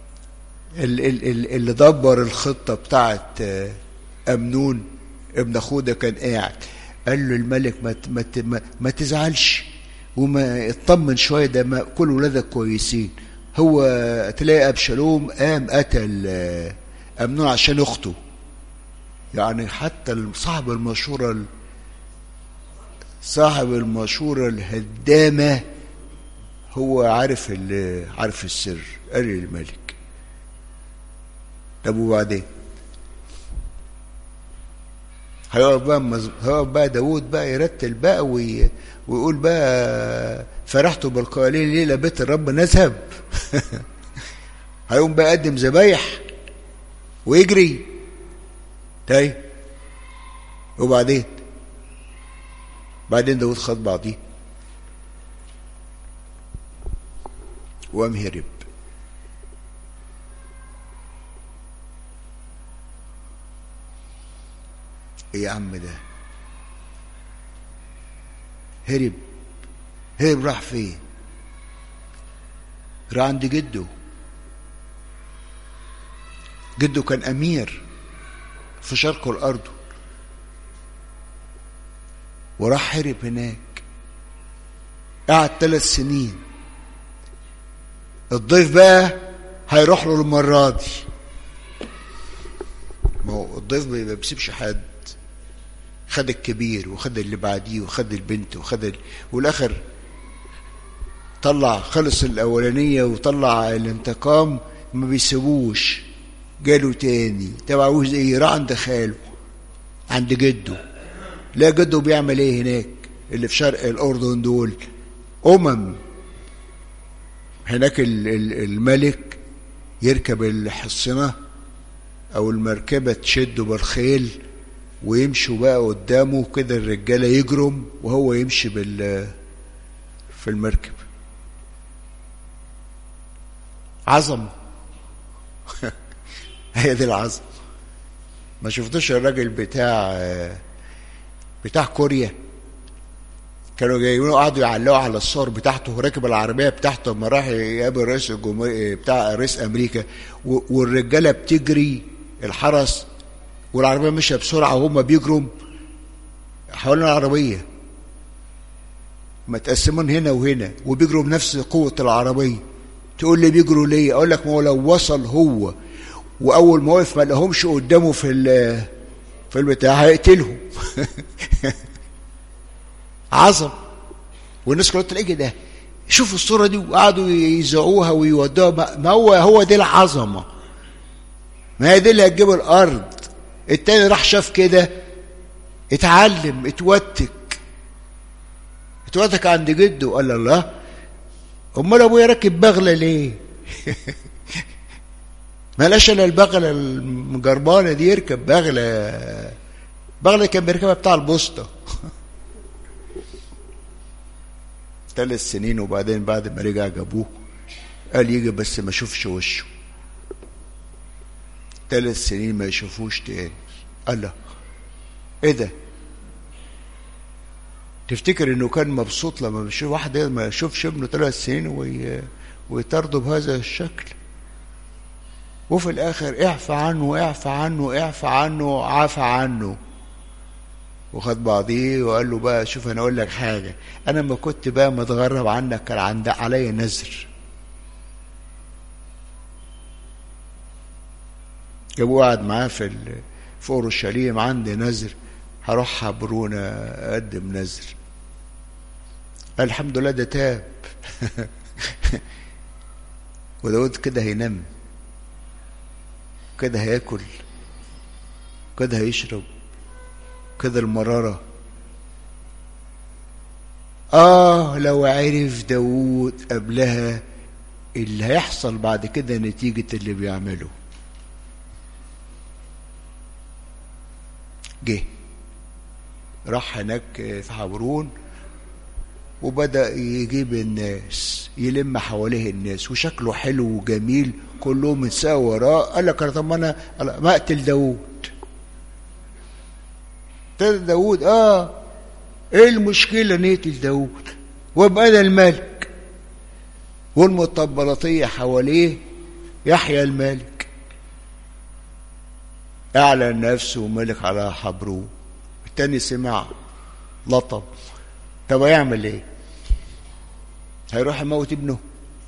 اللي دبر الخطة بتاعت أمنون ابن أخوه ده كان قاعد قال له الملك ما ما ما, ما تزعلش وما اطمن شوية ده ما كل ولادك كويسين هو تلاقي أبشالوم قام قتل أمنون عشان أخته يعني حتى صاحب المشورة صاحب المشورة الهدامة هو عارف عارف السر قال للملك طب وبعدين هيقف بقى مز... هيقف بقى داوود بقى يرتل بقى وي... ويقول بقى فرحت بالقائلين ليلة بيت الرب نذهب هيقوم بقى يقدم ذبايح ويجري طيب وبعدين بعدين داود خد بعضيه وقام هرب ايه يا عم ده هرب هرب راح فين راح عند جده جده كان امير في شرق الارض وراح هرب هناك قعد ثلاث سنين الضيف بقى هيروح له المرة دي ما هو الضيف ما بيسيبش حد خد الكبير وخد اللي بعديه وخد البنت وخد ال... والاخر طلع خلص الاولانيه وطلع الانتقام ما بيسيبوش جاله تاني طب عاوز ايه راح عند خاله عند جده لا جده بيعمل ايه هناك اللي في شرق الاردن دول امم هناك الملك يركب الحصنه او المركبه تشده بالخيل ويمشوا بقى قدامه كده الرجاله يجرم وهو يمشي بال في المركب عظمه هي دي العظمه ما شفتوش الراجل بتاع بتاع كوريا كانوا جايبينه قعدوا يعلقوا على الصور بتاعته راكب العربيه بتاعته لما راح يقابل رئيس الجمهوريه بتاع رئيس امريكا والرجاله بتجري الحرس والعربيه ماشيه بسرعه وهم بيجروا حوالين العربيه متقسمين هنا وهنا وبيجروا بنفس قوه العربيه تقول لي بيجروا ليه اقول لك ما هو لو وصل هو واول ما وقف ما لهمش قدامه في في البتاع هيقتلهم عظم والناس كلها تلاقي ده شوفوا الصوره دي وقعدوا يذيعوها ويودوها ما هو هو دي العظمه ما هي دي اللي هتجيب الارض التاني راح شاف كده اتعلم اتوتك اتوتك عند جده قال الله امال ابويا راكب بغله ليه ملاش الا البغله المجربانه دي يركب بغله بغله كان بيركبها بتاع البوسطه ثلاث سنين وبعدين بعد ما رجع جابوه قال يجي بس ما اشوفش وشه ثلاث سنين ما يشوفوش تاني قال له ايه ده تفتكر انه كان مبسوط لما بيشوف واحد ما يشوفش ابنه ثلاث سنين وي... ويطرده بهذا الشكل وفي الاخر اعفى عنه اعفى عنه اعفى عنه عفى عنه وخد بعضيه وقال له بقى شوف انا اقول لك حاجه انا ما كنت بقى متغرب عنك كان عند عليا نذر جابوه قعد معاه في في اورشليم عندي نذر هروح حبرونة اقدم نذر الحمد لله ده تاب وداود كده هينام كده هياكل كده هيشرب كده المرارة آه لو عرف داود قبلها اللي هيحصل بعد كده نتيجة اللي بيعمله جه راح هناك في حبرون وبدأ يجيب الناس يلم حواليه الناس وشكله حلو وجميل كلهم يتساووا وراه قال لك طب ما انا ما اقتل داوود ابتدى داوود اه ايه المشكله نقتل داود وابقى انا الملك والمطبلطيه حواليه يحيى الملك اعلن نفسه ملك على حبروه التاني سمع لطم طب هيعمل ايه هيروح يموت ابنه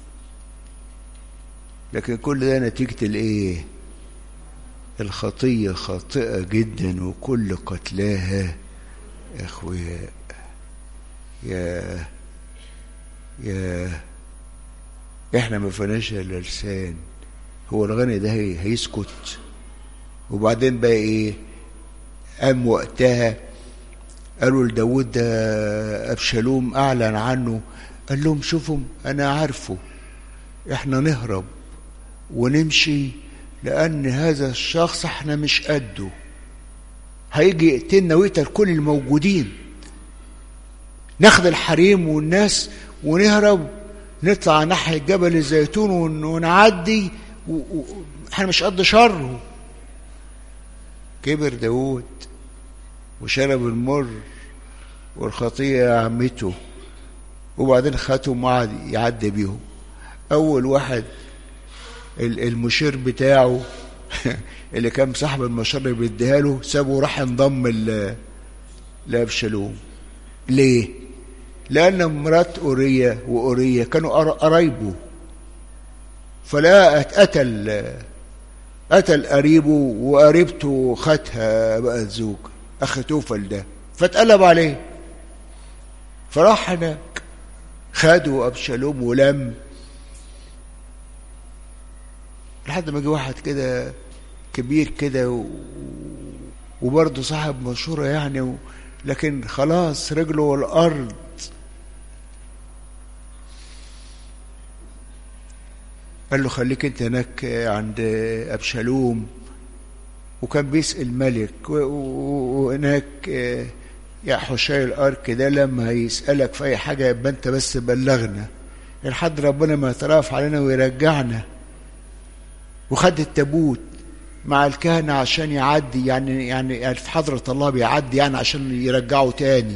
لكن كل ده نتيجة الايه الخطية خاطئة جدا وكل قتلاها اخوياء يا يا احنا ما فيناش الا لسان هو الغني ده هي هيسكت وبعدين بقى ايه قام وقتها قالوا لداود ده ابشالوم اعلن عنه قال لهم شوفوا انا عارفه احنا نهرب ونمشي لان هذا الشخص احنا مش قده هيجي يقتلنا ويقتل كل الموجودين ناخد الحريم والناس ونهرب نطلع ناحية جبل الزيتون ونعدي احنا مش قد شره كبر داود وشرب المر والخطية عمته وبعدين خدهم وقعد يعدي بيهم أول واحد المشير بتاعه اللي كان صاحب المشر بيديها له سابه وراح انضم لابشالوم ليه؟ لأن مرات أورية وأورية كانوا قرايبه فلا قتل قتل قريبه وقريبته خدها بقى الزوج أخ توفل ده فاتقلب عليه فراح هناك خدوا أبشالوم ولم لحد ما جه واحد كده كبير كده و... وبرضه صاحب مشهورة يعني و... لكن خلاص رجله الأرض قال له خليك انت هناك عند أبشالوم وكان بيسأل ملك وهناك يا حشاي الأرك ده لما هيسألك في أي حاجة يبقى أنت بس بلغنا لحد ربنا ما يترافع علينا ويرجعنا وخد التابوت مع الكهنة عشان يعدي يعني يعني في حضرة الله بيعدي يعني عشان يرجعه تاني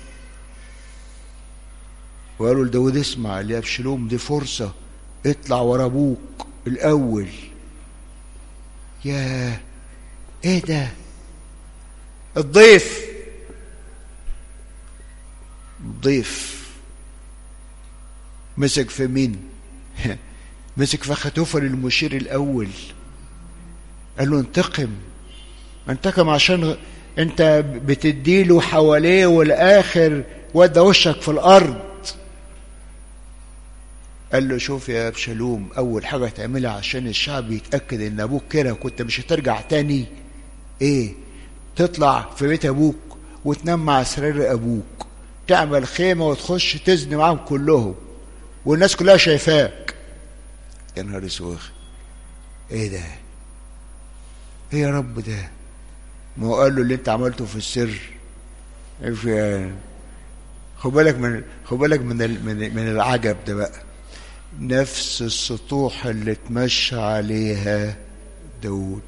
وقالوا لداود اسمع لأبشلوم دي فرصة اطلع ورا ابوك الأول يا ايه ده الضيف الضيف مسك في مين مسك في خطوفة للمشير الأول قال له انتقم انتقم عشان انت بتديله حواليه والآخر ودى وشك في الأرض قال له شوف يا ابشالوم أول حاجة تعملها عشان الشعب يتأكد إن أبوك كده كنت مش هترجع تاني إيه تطلع في بيت أبوك وتنام مع سرير أبوك تعمل خيمة وتخش تزني معاهم كلهم والناس كلها شايفاك يا نهار اسود ايه ده ايه يا رب ده ما هو قال له اللي انت عملته في السر يعني خد بالك من خد بالك من من من العجب ده بقى نفس السطوح اللي اتمشى عليها داود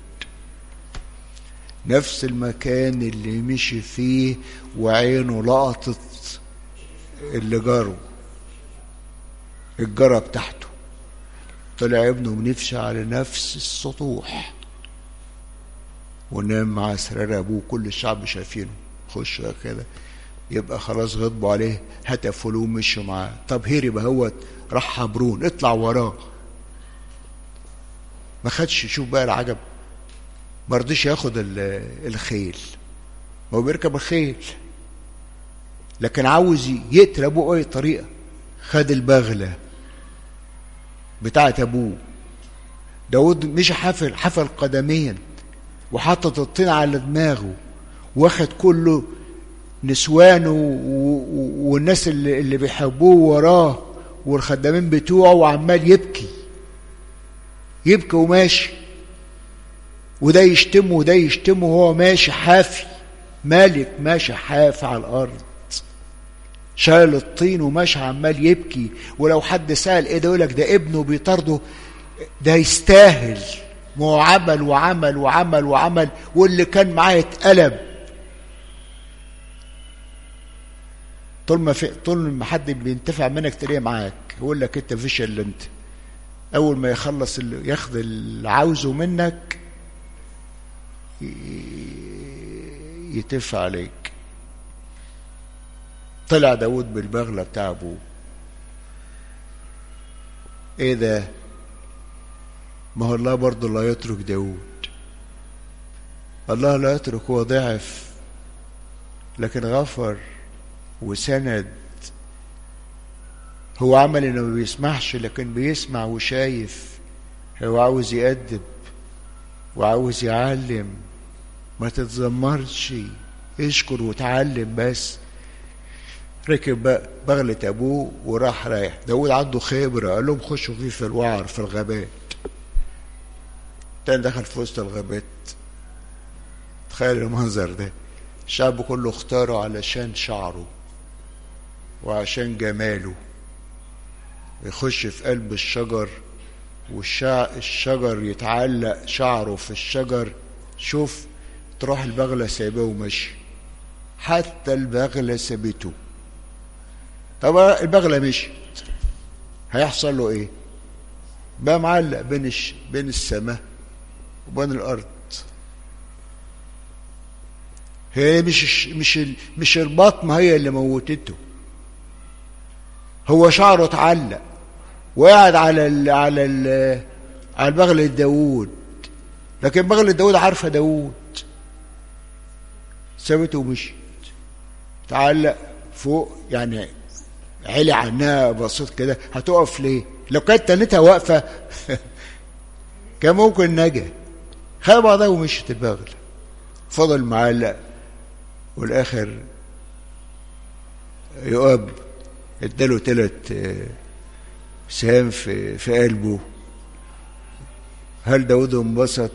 نفس المكان اللي مشي فيه وعينه لقطت اللي جاره الجرى بتاعته طلع ابنه بنفسه على نفس السطوح ونام مع سرير ابوه كل الشعب شايفينه خش كده يبقى خلاص غضبوا عليه هتفوا له ومشوا معاه طب هرب اهوت راح حبرون اطلع وراه ما خدش شوف بقى العجب ما رضيش ياخد الخيل هو بيركب الخيل لكن عاوز يقتل ابوه اي طريقه خد البغله بتاعت ابوه داود مش حافل حفل قدميا وحطت الطين على دماغه واخد كله نسوانه والناس اللي, اللي بيحبوه وراه والخدامين بتوعه وعمال يبكي يبكي وماشي وده يشتمه وده يشتمه وهو ماشي حافي مالك ماشي حافي على الارض شايل الطين وماشي عمال يبكي ولو حد سأل ايه ده يقول لك ده ابنه بيطارده ده يستاهل ما هو عمل وعمل وعمل وعمل واللي كان معاه اتقلب طول ما في طول ما حد بينتفع منك تلاقيه معاك يقول لك انت فيش الا انت اول ما يخلص اللي ياخد اللي عاوزه منك يتف عليك طلع داود بالبغلة بتاع ابوه ايه ده ما هو الله برضه لا يترك داود الله لا يترك هو ضعف لكن غفر وسند هو عمل انه ما بيسمعش لكن بيسمع وشايف هو عاوز يأدب وعاوز يعلم ما تتذمرش اشكر وتعلم بس ركب بغلة أبوه وراح رايح داود عنده خبرة قال لهم خشوا فيه في الوعر في الغابات تاني دخل في وسط الغابات تخيل المنظر ده الشعب كله اختاره علشان شعره وعشان جماله يخش في قلب الشجر والشجر يتعلق شعره في الشجر شوف تروح البغلة سايباه ومشي حتى البغلة سابته طب البغلة مشيت هيحصل له ايه بقى معلق بين الش... بين السماء وبين الارض هي مش مش مش البطمه هي اللي موتته هو شعره اتعلق وقعد على ال على ال على بغلة داوود لكن بغلة داوود عارفة داوود سابته ومشيت تعلق فوق يعني علي عنها بصيت كده هتقف ليه لو كانت تنتها واقفة كان ممكن نجا خد بعضها ومشيت البغلة فضل معلق والاخر يؤاب اداله تلت سهام في في قلبه هل داود انبسط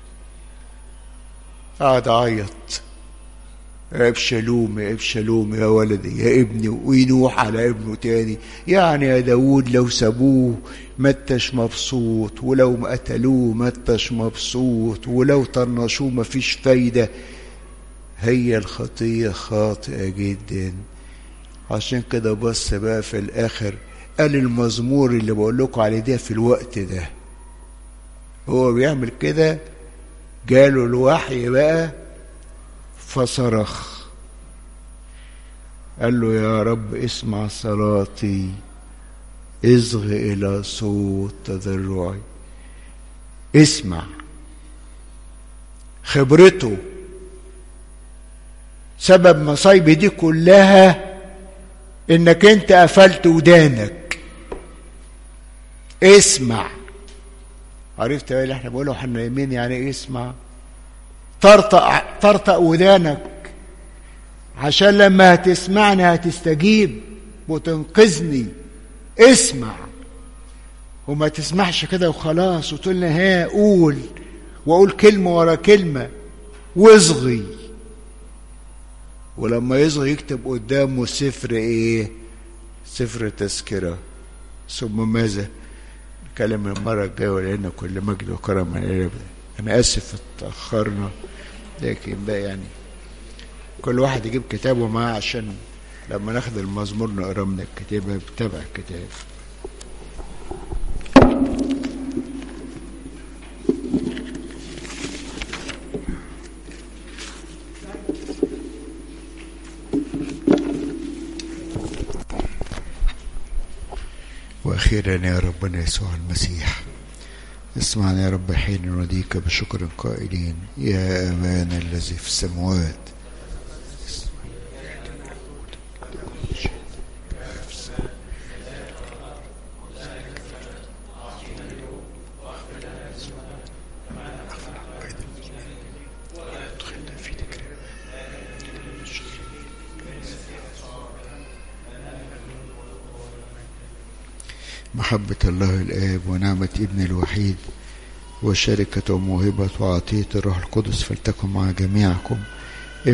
قعد عيط يا ابشالوم يا ابشالوم يا ولدي يا ابني وينوح على ابنه تاني يعني يا داود لو سابوه ما انتش مبسوط ولو قتلوه ما انتش مبسوط ولو طنشوه ما فيش فايده هي الخطيه خاطئه جدا عشان كده بص بقى في الاخر قال المزمور اللي بقول لكم عليه ده في الوقت ده هو بيعمل كده جاله الوحي بقى فصرخ قال له يا رب اسمع صلاتي اصغ الى صوت تضرعي اسمع خبرته سبب مصايبي دي كلها انك انت قفلت ودانك اسمع عرفت ايه اللي احنا بنقوله احنا نايمين يعني ايه اسمع طرطق طرطق ودانك عشان لما هتسمعني هتستجيب وتنقذني اسمع وما تسمعش كده وخلاص وتقول لي ها قول واقول كلمه ورا كلمه واصغي ولما يصغي يكتب قدامه سفر ايه سفر تذكره ثم ماذا نتكلم المره الجايه ولقينا كل مجد وكرم من انا اسف اتاخرنا لكن بقى يعني كل واحد يجيب كتابه معاه عشان لما ناخد المزمور نقرا من الكتاب بتابع الكتاب واخيرا يا ربنا يسوع المسيح اسمعنا يا رب حين نوديك بشكر قائلين يا أبانا الذي في السماوات محبة الله الآب ونعمة ابن الوحيد وشركة وموهبة وعطية الروح القدس فلتكن مع جميعكم